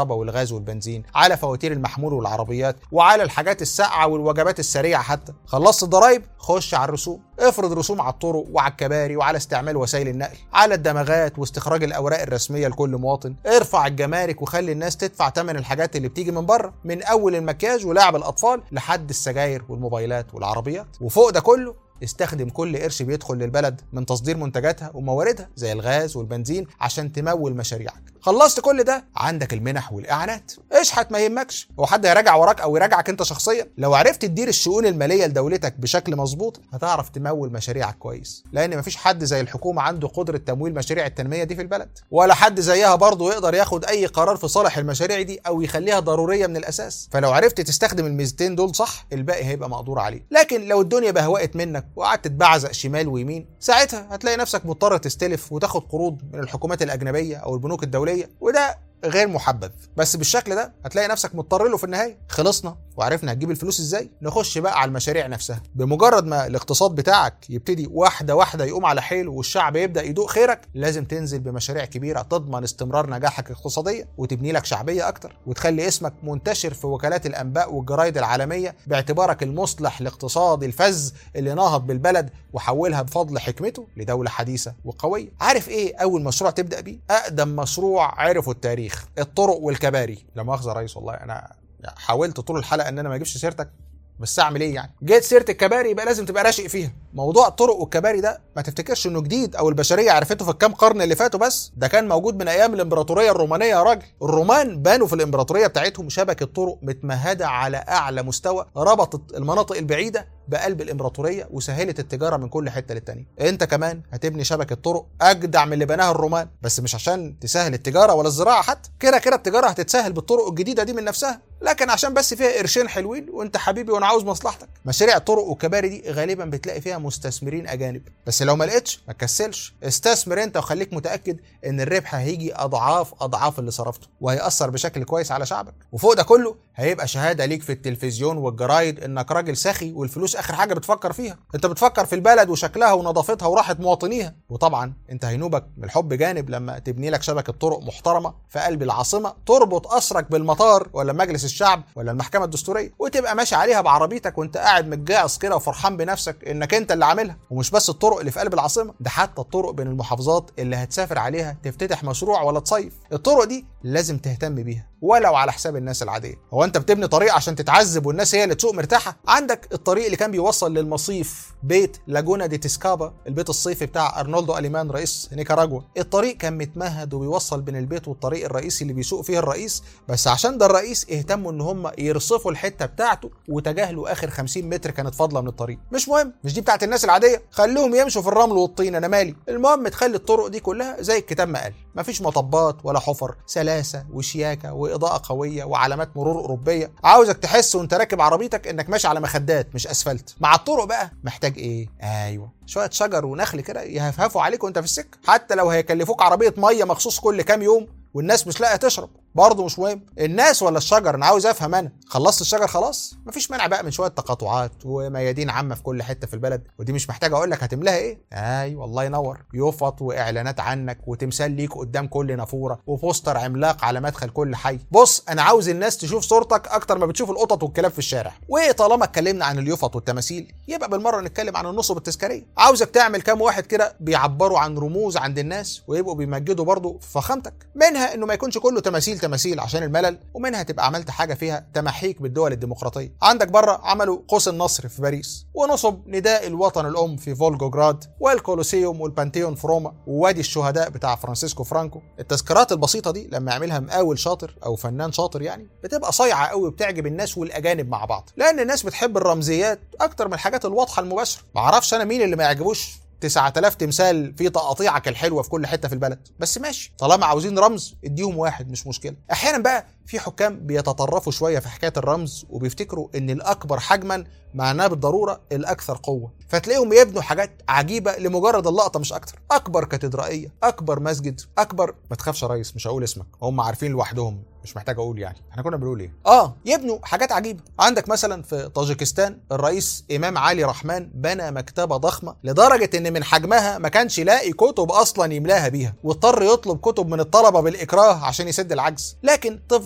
الكهرباء والغاز والبنزين على فواتير المحمول والعربيات وعلى الحاجات الساقعه والوجبات السريعه حتى خلصت الضرايب خش على الرسوم افرض رسوم على الطرق وعلى الكباري وعلى استعمال وسائل النقل على الدمغات واستخراج الاوراق الرسميه لكل مواطن ارفع الجمارك وخلي الناس تدفع ثمن الحاجات اللي بتيجي من بره من اول المكياج ولعب الاطفال لحد السجاير والموبايلات والعربيات وفوق ده كله استخدم كل قرش بيدخل للبلد من تصدير منتجاتها ومواردها زي الغاز والبنزين عشان تمول مشاريعك خلصت كل ده عندك المنح والاعانات اشحت ما يهمكش هو حد هيراجع وراك او يراجعك انت شخصيا لو عرفت تدير الشؤون الماليه لدولتك بشكل مظبوط هتعرف تمول مشاريعك كويس لان مفيش حد زي الحكومه عنده قدره تمويل مشاريع التنميه دي في البلد ولا حد زيها برضه يقدر ياخد اي قرار في صالح المشاريع دي او يخليها ضروريه من الاساس فلو عرفت تستخدم الميزتين دول صح الباقي هيبقى مقدور عليه لكن لو الدنيا بهوقت منك وقعدت تبعزق شمال ويمين ساعتها هتلاقي نفسك مضطر تستلف وتاخد قروض من الحكومات الاجنبيه او البنوك الدوليه وده غير محبذ بس بالشكل ده هتلاقي نفسك مضطر له في النهايه خلصنا وعرفنا هتجيب الفلوس ازاي نخش بقى على المشاريع نفسها بمجرد ما الاقتصاد بتاعك يبتدي واحده واحده يقوم على حيله والشعب يبدا يدوق خيرك لازم تنزل بمشاريع كبيره تضمن استمرار نجاحك اقتصاديا وتبني لك شعبيه اكتر وتخلي اسمك منتشر في وكالات الانباء والجرايد العالميه باعتبارك المصلح الاقتصادي الفذ اللي نهض بالبلد وحولها بفضل حكمته لدوله حديثه وقويه عارف ايه اول مشروع تبدا بيه اقدم مشروع عرفه التاريخ الطرق والكباري لا مؤاخذه يا ريس والله انا حاولت طول الحلقه ان انا ما اجيبش سيرتك بس اعمل ايه يعني جيت سيره الكباري يبقى لازم تبقى راشق فيها موضوع الطرق والكباري ده ما تفتكرش انه جديد او البشريه عرفته في الكام قرن اللي فاتوا بس ده كان موجود من ايام الامبراطوريه الرومانيه يا راجل الرومان بنوا في الامبراطوريه بتاعتهم شبكه طرق متمهده على اعلى مستوى ربطت المناطق البعيده بقلب الامبراطوريه وسهلت التجاره من كل حته للتانيه انت كمان هتبني شبكه طرق اجدع من اللي بناها الرومان بس مش عشان تسهل التجاره ولا الزراعه حتى كده كده التجاره هتتسهل بالطرق الجديده دي من نفسها لكن عشان بس فيها قرشين حلوين وانت حبيبي وانا عاوز مصلحتك مشاريع الطرق والكباري دي غالبا بتلاقي فيها مستثمرين اجانب بس لو ما لقيتش ما تكسلش استثمر انت وخليك متاكد ان الربح هيجي اضعاف اضعاف اللي صرفته وهيأثر بشكل كويس على شعبك وفوق ده كله هيبقى شهاده ليك في التلفزيون والجرايد انك راجل سخي والفلوس اخر حاجه بتفكر فيها انت بتفكر في البلد وشكلها ونظافتها وراحه مواطنيها وطبعا انت هينوبك من الحب جانب لما تبني لك شبكه طرق محترمه في قلب العاصمه تربط قصرك بالمطار ولا مجلس الشعب ولا المحكمه الدستوريه وتبقى ماشي عليها بعربيتك وانت قاعد متجعص كده وفرحان بنفسك انك انت اللي عاملها ومش بس الطرق اللي في قلب العاصمه ده حتى الطرق بين المحافظات اللي هتسافر عليها تفتتح مشروع ولا تصيف الطرق دي لازم تهتم بيها ولو على حساب الناس العاديه هو انت بتبني طريق عشان تتعذب والناس هي اللي تسوق مرتاحه عندك الطريق اللي كان بيوصل للمصيف بيت لاجونا دي تسكابا البيت الصيفي بتاع ارنولدو اليمان رئيس نيكاراجوا الطريق كان متمهد وبيوصل بين البيت والطريق الرئيسي اللي بيسوق فيه الرئيس بس عشان ده الرئيس اهتموا ان هم يرصفوا الحته بتاعته وتجاهلوا اخر 50 متر كانت فاضله من الطريق مش مهم مش دي بتاعت الناس العاديه خليهم يمشوا في الرمل والطين انا مالي المهم تخلي الطرق دي كلها زي الكتاب ما قال مفيش مطبات ولا حفر سلاسه وشياكه واضاءه قويه وعلامات مرور اوروبيه عاوزك تحس وانت راكب عربيتك انك ماشي على مخدات مش اسفلت مع الطرق بقى محتاج ايه ايوه شويه شجر ونخل كده يهفهفوا عليك وانت في السكه حتى لو هيكلفوك عربيه ميه مخصوص كل كام يوم والناس مش لاقيه تشرب برضه مش مهم الناس ولا الشجر انا عاوز افهم انا خلصت الشجر خلاص مفيش مانع بقى من شويه تقاطعات وميادين عامه في كل حته في البلد ودي مش محتاج اقول لك هتملاها ايه ايوه الله ينور يفط واعلانات عنك وتمثال ليك قدام كل نافوره وبوستر عملاق على مدخل كل حي بص انا عاوز الناس تشوف صورتك اكتر ما بتشوف القطط والكلاب في الشارع وطالما اتكلمنا عن اليفط والتماثيل يبقى بالمره نتكلم عن النصب التذكاريه عاوزك تعمل كام واحد كده بيعبروا عن رموز عند الناس ويبقوا بيمجدوا برضه في فخامتك منها انه ما يكونش كله تماثيل تماثيل عشان الملل ومنها تبقى عملت حاجه فيها تمحيك بالدول الديمقراطيه عندك بره عملوا قوس النصر في باريس ونصب نداء الوطن الام في فولجوجراد والكولوسيوم والبانتيون في روما ووادي الشهداء بتاع فرانسيسكو فرانكو التذكارات البسيطه دي لما يعملها مقاول شاطر او فنان شاطر يعني بتبقى صايعه قوي وبتعجب الناس والاجانب مع بعض لان الناس بتحب الرمزيات اكتر من الحاجات الواضحه المباشره معرفش انا مين اللي ما يعجبوش 9000 تمثال في تقاطيعك الحلوه في كل حته في البلد بس ماشي طالما عاوزين رمز اديهم واحد مش مشكله احيانا بقى في حكام بيتطرفوا شويه في حكايه الرمز وبيفتكروا ان الاكبر حجما معناه بالضروره الاكثر قوه فتلاقيهم يبنوا حاجات عجيبه لمجرد اللقطه مش اكتر اكبر كاتدرائيه اكبر مسجد اكبر ما تخافش يا ريس مش هقول اسمك هم عارفين لوحدهم مش محتاج اقول يعني احنا كنا بنقول ايه اه يبنوا حاجات عجيبه عندك مثلا في طاجيكستان الرئيس امام علي رحمن بنى مكتبه ضخمه لدرجه ان من حجمها ما كانش لاقي كتب اصلا يملاها بيها واضطر يطلب كتب من الطلبه بالاكراه عشان يسد العجز لكن تفضل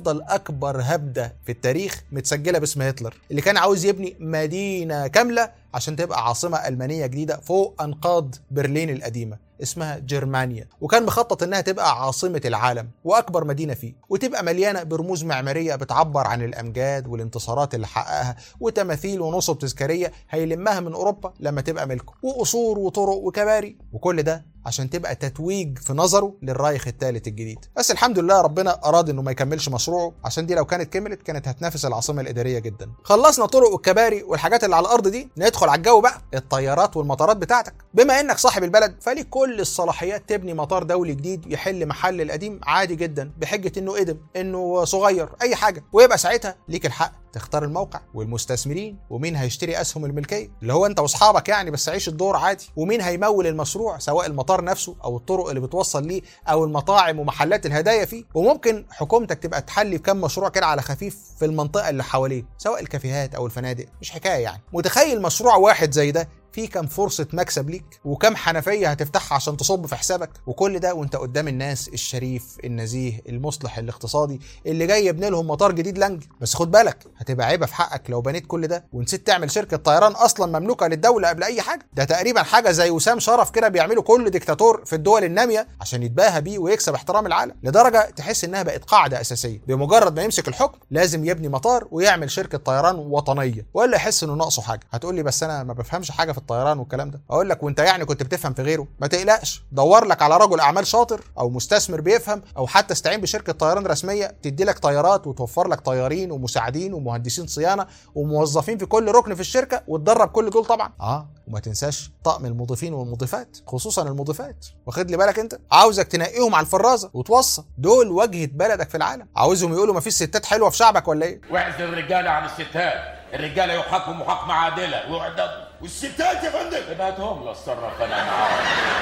هتفضل اكبر هبده في التاريخ متسجله باسم هتلر اللي كان عاوز يبني مدينه كامله عشان تبقى عاصمه المانيه جديده فوق انقاض برلين القديمه اسمها جرمانيا وكان مخطط انها تبقى عاصمه العالم واكبر مدينه فيه وتبقى مليانه برموز معماريه بتعبر عن الامجاد والانتصارات اللي حققها وتماثيل ونصب تذكاريه هيلمها من اوروبا لما تبقى ملكه وقصور وطرق وكباري وكل ده عشان تبقى تتويج في نظره للرايخ الثالث الجديد بس الحمد لله ربنا اراد انه ما يكملش مشروعه عشان دي لو كانت كملت كانت هتنافس العاصمه الاداريه جدا خلصنا طرق والكباري والحاجات اللي على الارض دي ندخل على الجو بقى الطيارات والمطارات بتاعتك بما انك صاحب البلد فليك كل الصلاحيات تبني مطار دولي جديد يحل محل القديم عادي جدا بحجه انه قدم انه صغير اي حاجه ويبقى ساعتها ليك الحق تختار الموقع والمستثمرين ومين هيشتري اسهم الملكيه اللي هو انت واصحابك يعني بس عيش الدور عادي ومين هيمول المشروع سواء المطار نفسه او الطرق اللي بتوصل ليه او المطاعم ومحلات الهدايا فيه وممكن حكومتك تبقى تحلي بكم مشروع كده على خفيف في المنطقه اللي حواليه سواء الكافيهات او الفنادق مش حكايه يعني متخيل مشروع واحد زي ده في كام فرصة مكسب ليك وكم حنفية هتفتحها عشان تصب في حسابك وكل ده وانت قدام الناس الشريف النزيه المصلح الاقتصادي اللي جاي يبني لهم مطار جديد لنج بس خد بالك هتبقى عيبة في حقك لو بنيت كل ده ونسيت تعمل شركة طيران اصلا مملوكة للدولة قبل اي حاجة ده تقريبا حاجة زي وسام شرف كده بيعمله كل ديكتاتور في الدول النامية عشان يتباهى بيه ويكسب احترام العالم لدرجة تحس انها بقت قاعدة اساسية بمجرد ما يمسك الحكم لازم يبني مطار ويعمل شركة طيران وطنية ولا يحس انه ناقصه حاجة هتقول لي بس انا ما بفهمش حاجة في الطيران والكلام ده اقول لك وانت يعني كنت بتفهم في غيره ما تقلقش دور لك على رجل اعمال شاطر او مستثمر بيفهم او حتى استعين بشركه طيران رسميه تدي لك طيارات وتوفر لك طيارين ومساعدين ومهندسين صيانه وموظفين في كل ركن في الشركه وتدرب كل دول طبعا اه وما تنساش طقم المضيفين والمضيفات خصوصا المضيفات واخد لي بالك انت عاوزك تنقيهم على الفرازه وتوصى دول واجهه بلدك في العالم عاوزهم يقولوا ما فيش ستات حلوه في شعبك ولا ايه واعزل الرجاله عن الستات الرجاله يحاكموا محاكمه عادله ويعدموا والستات يا فندم يبقى هاتهم لا اتصرف انا معاهم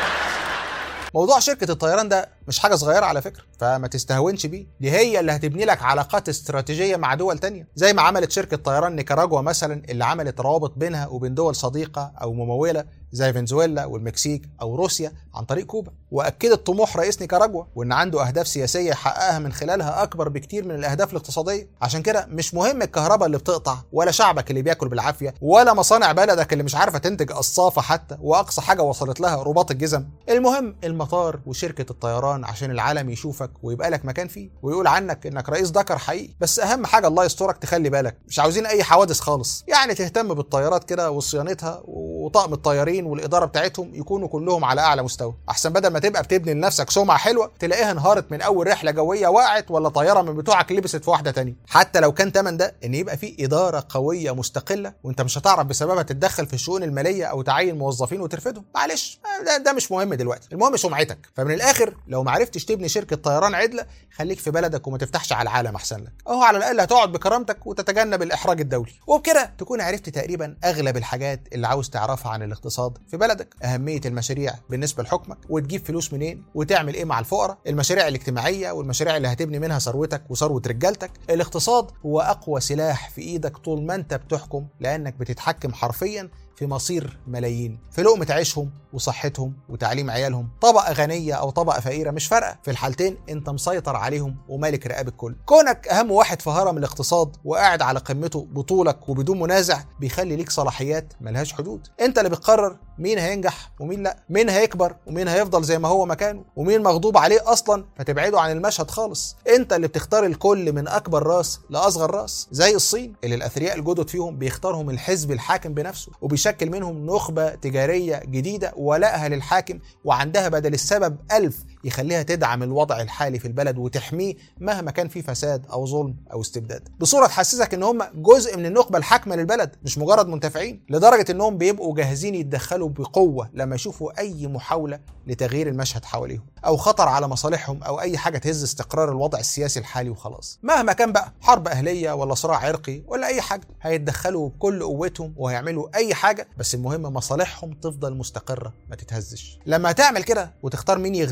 موضوع شركة الطيران ده مش حاجة صغيرة على فكرة فما تستهونش بيه دي هي اللي هتبني لك علاقات استراتيجية مع دول تانية زي ما عملت شركة طيران نيكاراجوا مثلا اللي عملت روابط بينها وبين دول صديقة أو ممولة زي فنزويلا والمكسيك أو روسيا عن طريق كوبا وأكدت طموح رئيس نيكاراجوا وإن عنده أهداف سياسية يحققها من خلالها أكبر بكتير من الأهداف الاقتصادية عشان كده مش مهم الكهرباء اللي بتقطع ولا شعبك اللي بياكل بالعافية ولا مصانع بلدك اللي مش عارفة تنتج قصافة حتى وأقصى حاجة وصلت لها رباط الجزم المهم المطار وشركة الطيران عشان العالم يشوفك ويبقى لك مكان فيه ويقول عنك انك رئيس دكر حقيقي بس اهم حاجة الله يسترك تخلي بالك مش عاوزين اي حوادث خالص يعني تهتم بالطيارات كده وصيانتها وطقم الطيارين والإدارة بتاعتهم يكونوا كلهم على اعلى مستوى احسن بدل ما تبقى بتبني لنفسك سمعة حلوة تلاقيها انهارت من اول رحلة جوية وقعت ولا طيارة من بتوعك لبست في واحدة تانية حتى لو كان تمن ده ان يبقى في إدارة قوية مستقلة وانت مش هتعرف بسببها تتدخل في الشؤون المالية او تعين موظفين وترفدهم معلش ده, ده مش مهم دلوقتي المهم سمعتك فمن الاخر لو ما عرفتش تبني شركه طيران عدله خليك في بلدك وما تفتحش على العالم احسن لك اهو على الاقل هتقعد بكرامتك وتتجنب الاحراج الدولي وبكده تكون عرفت تقريبا اغلب الحاجات اللي عاوز تعرفها عن الاقتصاد في بلدك اهميه المشاريع بالنسبه لحكمك وتجيب فلوس منين وتعمل ايه مع الفقراء المشاريع الاجتماعيه والمشاريع اللي هتبني منها ثروتك وثروه رجالتك الاقتصاد هو اقوى سلاح في ايدك طول ما انت بتحكم لانك بتتحكم حرفيا في مصير ملايين في لقمة عيشهم وصحتهم وتعليم عيالهم طبقة غنية أو طبقة فقيرة مش فارقة في الحالتين أنت مسيطر عليهم ومالك رقاب الكل كونك أهم واحد في هرم الاقتصاد وقاعد على قمته بطولك وبدون منازع بيخلي ليك صلاحيات ملهاش حدود أنت اللي بتقرر مين هينجح ومين لا مين هيكبر ومين هيفضل زي ما هو مكانه ومين مغضوب عليه أصلا فتبعده عن المشهد خالص أنت اللي بتختار الكل من أكبر راس لأصغر راس زي الصين اللي الأثرياء الجدد فيهم بيختارهم الحزب الحاكم بنفسه وبيشكل منهم نخبة تجارية جديدة ولائها للحاكم وعندها بدل السبب ألف يخليها تدعم الوضع الحالي في البلد وتحميه مهما كان فيه فساد أو ظلم أو استبداد بصورة تحسسك إن هم جزء من النخبة الحاكمة للبلد مش مجرد منتفعين لدرجة إنهم بيبقوا جاهزين يتدخلوا بقوة لما يشوفوا أي محاولة لتغيير المشهد حواليهم أو خطر على مصالحهم أو أي حاجة تهز استقرار الوضع السياسي الحالي وخلاص مهما كان بقى حرب أهلية ولا صراع عرقي ولا أي حاجة هيتدخلوا بكل قوتهم وهيعملوا أي حاجة بس المهم مصالحهم تفضل مستقرة ما تتهزش لما هتعمل كده وتختار مين يغتني ويكسب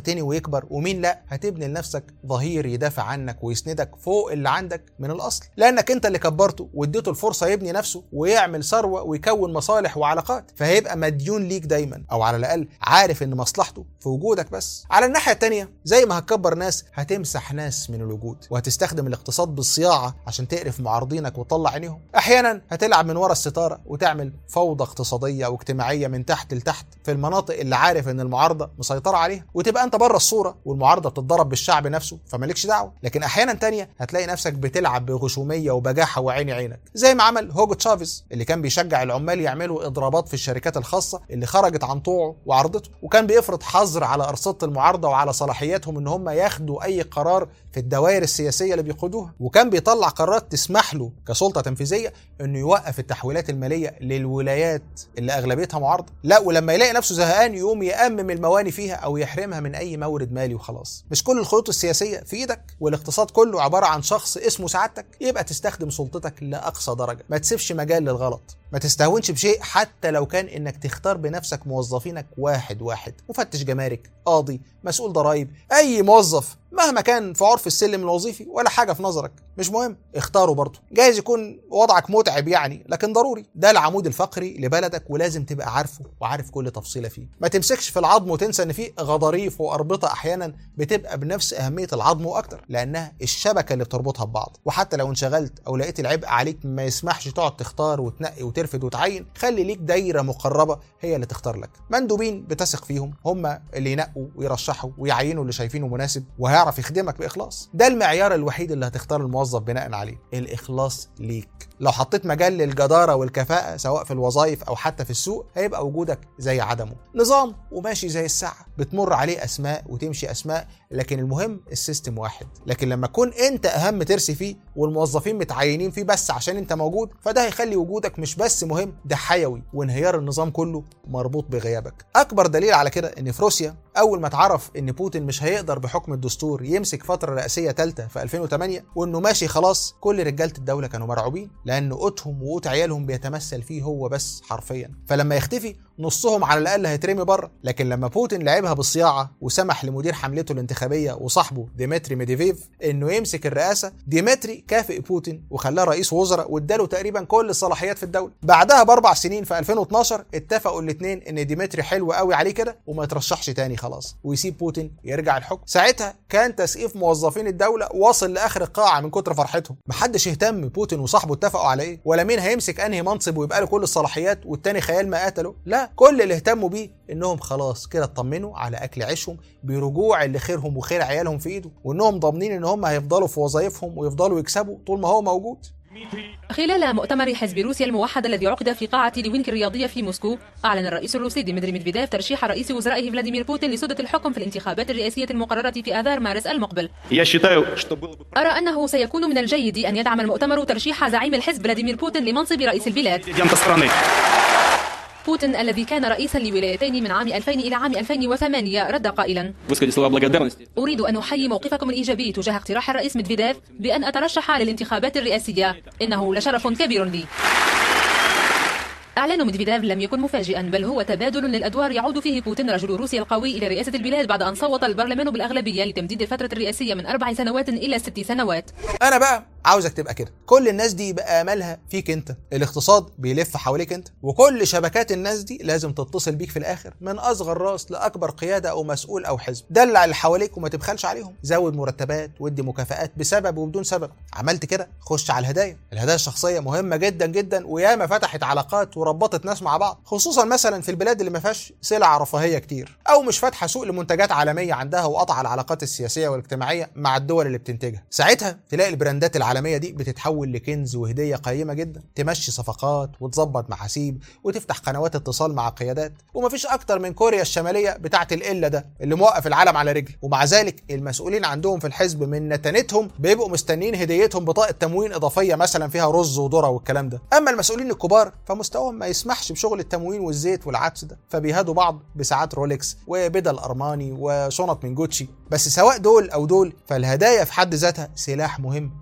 يكبر ومين لا هتبني لنفسك ظهير يدافع عنك ويسندك فوق اللي عندك من الاصل لانك انت اللي كبرته واديته الفرصه يبني نفسه ويعمل ثروه ويكون مصالح وعلاقات فهيبقى مديون ليك دايما او على الاقل عارف ان مصلحته في وجودك بس على الناحيه التانيه زي ما هتكبر ناس هتمسح ناس من الوجود وهتستخدم الاقتصاد بالصياعه عشان تقرف معارضينك وتطلع عينيهم احيانا هتلعب من ورا الستاره وتعمل فوضى اقتصاديه واجتماعيه من تحت لتحت في المناطق اللي عارف ان المعارضه مسيطره عليها وتبقى انت بره الصوره والمعارضه بتتضرب بالشعب نفسه فمالكش دعوه لكن احيانا تانية هتلاقي نفسك بتلعب بغشوميه وبجاحه وعيني عينك زي ما عمل هوجو تشافيز اللي كان بيشجع العمال يعملوا اضرابات في الشركات الخاصه اللي خرجت عن طوعه وعرضته وكان بيفرض حظر على ارصده المعارضه وعلى صلاحياتهم ان هم ياخدوا اي قرار في الدوائر السياسيه اللي بيقودوها وكان بيطلع قرارات تسمح له كسلطه تنفيذيه انه يوقف التحويلات الماليه للولايات اللي اغلبيتها معارضه لا ولما يلاقي نفسه زهقان يقوم يأمم المواني فيها او يحرمها من اي مورد مالي وخلاص مش كل الخيوط السياسيه في ايدك والاقتصاد كله عباره عن شخص اسمه سعادتك يبقى تستخدم سلطتك لاقصى درجه ما تسيبش مجال للغلط ما تستهونش بشيء حتى لو كان انك تختار بنفسك موظفينك واحد واحد مفتش جمارك قاضي مسؤول ضرائب اي موظف مهما كان في عرف السلم الوظيفي ولا حاجه في نظرك مش مهم اختاره برضه جايز يكون وضعك متعب يعني لكن ضروري ده العمود الفقري لبلدك ولازم تبقى عارفه وعارف كل تفصيله فيه ما تمسكش في العظم وتنسى ان فيه غضاريف واربطه احيانا بتبقى بنفس اهميه العظم واكتر لانها الشبكه اللي بتربطها ببعض وحتى لو انشغلت او لقيت العبء عليك ما يسمحش تقعد تختار وتنقي وترفد وتعين خلي ليك دايره مقربه هي اللي تختار لك مندوبين بتثق فيهم هم اللي ينقوا ويرشحوا ويعينوا اللي شايفينه مناسب وهيعرف يخدمك باخلاص ده المعيار الوحيد اللي هتختار الموظف بناء عليه الاخلاص ليك لو حطيت مجال للجداره والكفاءه سواء في الوظائف او حتى في السوق هيبقى وجودك زي عدمه نظام وماشي زي الساعه بتمر عليه اسماء وتمشي اسماء لكن المهم السيستم واحد لكن لما تكون انت اهم ترسي فيه والموظفين متعينين فيه بس عشان انت موجود فده هيخلي وجودك مش بس مهم ده حيوي وانهيار النظام كله مربوط بغيابك اكبر دليل على كده ان في روسيا اول ما اتعرف ان بوتين مش هيقدر بحكم الدستور يمسك فتره رئاسيه ثالثه في 2008 وانه ماشي خلاص كل رجاله الدوله كانوا مرعوبين لان قوتهم وقوت عيالهم بيتمثل فيه هو بس حرفيا فلما يختفي نصهم على الاقل هيترمي بره لكن لما بوتين لعبها بالصياعه وسمح لمدير حملته الانتخابيه وصاحبه ديمتري ميديفيف انه يمسك الرئاسه ديمتري كافئ بوتين وخلاه رئيس وزراء واداله تقريبا كل الصلاحيات في الدوله بعدها باربع سنين في 2012 اتفقوا الاثنين ان ديمتري حلو قوي عليه كده وما يترشحش تاني خلاص ويسيب بوتين يرجع الحكم ساعتها كان تسقيف موظفين الدوله واصل لاخر القاعه من كتر فرحتهم محدش اهتم بوتين وصاحبه اتفقوا على ايه ولا مين هيمسك انهي منصب ويبقى له كل الصلاحيات والتاني خيال ما قتله لا كل اللي اهتموا بيه انهم خلاص كده اطمنوا على اكل عيشهم برجوع اللي خيرهم وخير عيالهم في ايده وانهم ضامنين ان هم هيفضلوا في وظائفهم ويفضلوا يكسبوا طول ما هو موجود خلال مؤتمر حزب روسيا الموحد الذي عقد في قاعة لوينك الرياضية في موسكو أعلن الرئيس الروسي ديمتري ميدفيديف ترشيح رئيس وزرائه فلاديمير بوتين لسدة الحكم في الانتخابات الرئاسية المقررة في آذار مارس المقبل Я считаю, что было бы أرى أنه سيكون من الجيد أن يدعم المؤتمر ترشيح زعيم الحزب فلاديمير بوتين لمنصب رئيس البلاد президента страны. بوتين الذي كان رئيسا لولايتين من عام 2000 إلى عام 2008 رد قائلا Высказать слова благодарности أريد أن أحيي موقفكم الإيجابي تجاه اقتراح الرئيس ميدفيديف بأن أترشح للانتخابات الرئاسية إنه لشرف كبير لي إعلان ميدفيديف لم يكن مفاجئا بل هو تبادل للأدوار يعود فيه بوتين رجل روسيا القوي إلى رئاسة البلاد بعد أن صوت البرلمان بالأغلبية لتمديد الفترة الرئاسية من أربع سنوات إلى ست سنوات انا بقى عاوزك تبقى كده كل الناس دي يبقى املها فيك انت الاقتصاد بيلف حواليك انت وكل شبكات الناس دي لازم تتصل بيك في الاخر من اصغر راس لاكبر قياده او مسؤول او حزب دلع اللي حواليك وما تبخلش عليهم زود مرتبات وادي مكافآت بسبب وبدون سبب عملت كده خش على الهدايا الهدايا الشخصيه مهمه جدا جدا وياما فتحت علاقات وربطت ناس مع بعض خصوصا مثلا في البلاد اللي ما فيهاش سلع رفاهيه كتير او مش فاتحه سوق لمنتجات عالميه عندها وقطع العلاقات السياسيه والاجتماعيه مع الدول اللي بتنتجها ساعتها تلاقي البراندات العالميه دي بتتحول لكنز وهديه قيمه جدا تمشي صفقات وتظبط محاسيب وتفتح قنوات اتصال مع قيادات ومفيش اكتر من كوريا الشماليه بتاعه القله ده اللي موقف العالم على رجل ومع ذلك المسؤولين عندهم في الحزب من نتنتهم بيبقوا مستنيين هديتهم بطاقه تموين اضافيه مثلا فيها رز وذره والكلام ده اما المسؤولين الكبار فمستواهم ما يسمحش بشغل التموين والزيت والعدس ده فبيهادوا بعض بساعات رولكس وبدل ارماني وشنط من جوتشي بس سواء دول او دول فالهدايا في حد ذاتها سلاح مهم ما تستهونش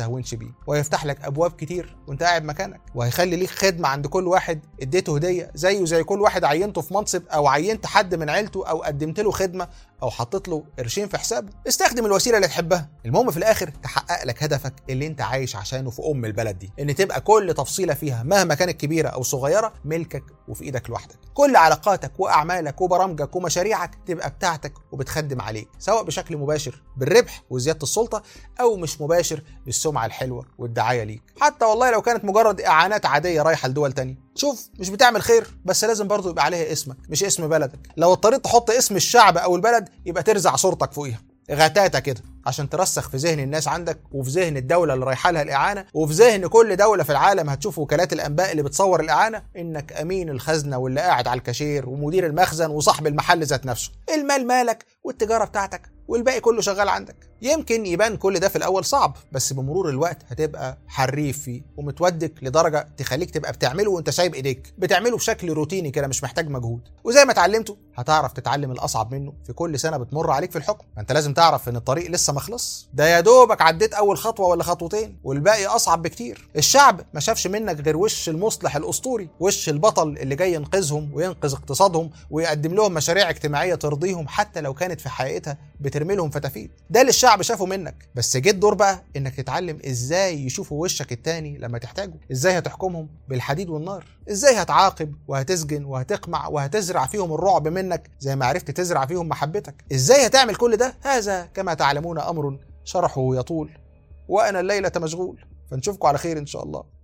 تستهونش بيه وهيفتح لك ابواب كتير وانت قاعد مكانك وهيخلي ليك خدمه عند كل واحد اديته هديه زيه زي كل واحد عينته في منصب او عينت حد من عيلته او قدمت له خدمه او حطيت له قرشين في حسابه استخدم الوسيله اللي تحبها المهم في الاخر تحقق لك هدفك اللي انت عايش عشانه في ام البلد دي ان تبقى كل تفصيله فيها مهما كانت كبيره او صغيره ملكك وفي ايدك لوحدك كل علاقاتك واعمالك وبرامجك ومشاريعك تبقى بتاعتك وبتخدم عليك سواء بشكل مباشر بالربح وزياده السلطه او مش مباشر بالسمعه الحلوه والدعايه ليك حتى والله لو كانت مجرد اعانات عاديه رايحه لدول تانية شوف مش بتعمل خير بس لازم برضه يبقى عليها اسمك مش اسم بلدك لو اضطريت تحط اسم الشعب او البلد يبقى ترزع صورتك فوقيها غتاتة كده عشان ترسخ في ذهن الناس عندك وفي ذهن الدولة اللي رايحة لها الإعانة وفي ذهن كل دولة في العالم هتشوف وكالات الأنباء اللي بتصور الإعانة إنك أمين الخزنة واللي قاعد على الكاشير ومدير المخزن وصاحب المحل ذات نفسه المال مالك والتجارة بتاعتك والباقي كله شغال عندك يمكن يبان كل ده في الاول صعب بس بمرور الوقت هتبقى حريف فيه ومتودك لدرجه تخليك تبقى بتعمله وانت سايب ايديك بتعمله بشكل روتيني كده مش محتاج مجهود وزي ما اتعلمته هتعرف تتعلم الاصعب منه في كل سنه بتمر عليك في الحكم ما انت لازم تعرف ان الطريق لسه ما خلص ده يا دوبك عديت اول خطوه ولا خطوتين والباقي اصعب بكتير الشعب ما شافش منك غير وش المصلح الاسطوري وش البطل اللي جاي ينقذهم وينقذ اقتصادهم ويقدم لهم مشاريع اجتماعيه ترضيهم حتى لو كانت في حقيقتها بترمي لهم فتافيت ده اللي الشعب شافه منك بس جه الدور بقى انك تتعلم ازاي يشوفوا وشك التاني لما تحتاجه ازاي هتحكمهم بالحديد والنار ازاي هتعاقب وهتسجن وهتقمع وهتزرع فيهم الرعب منك زي ما عرفت تزرع فيهم محبتك ازاي هتعمل كل ده هذا كما تعلمون امر شرحه يطول وانا الليله مشغول فنشوفكم على خير ان شاء الله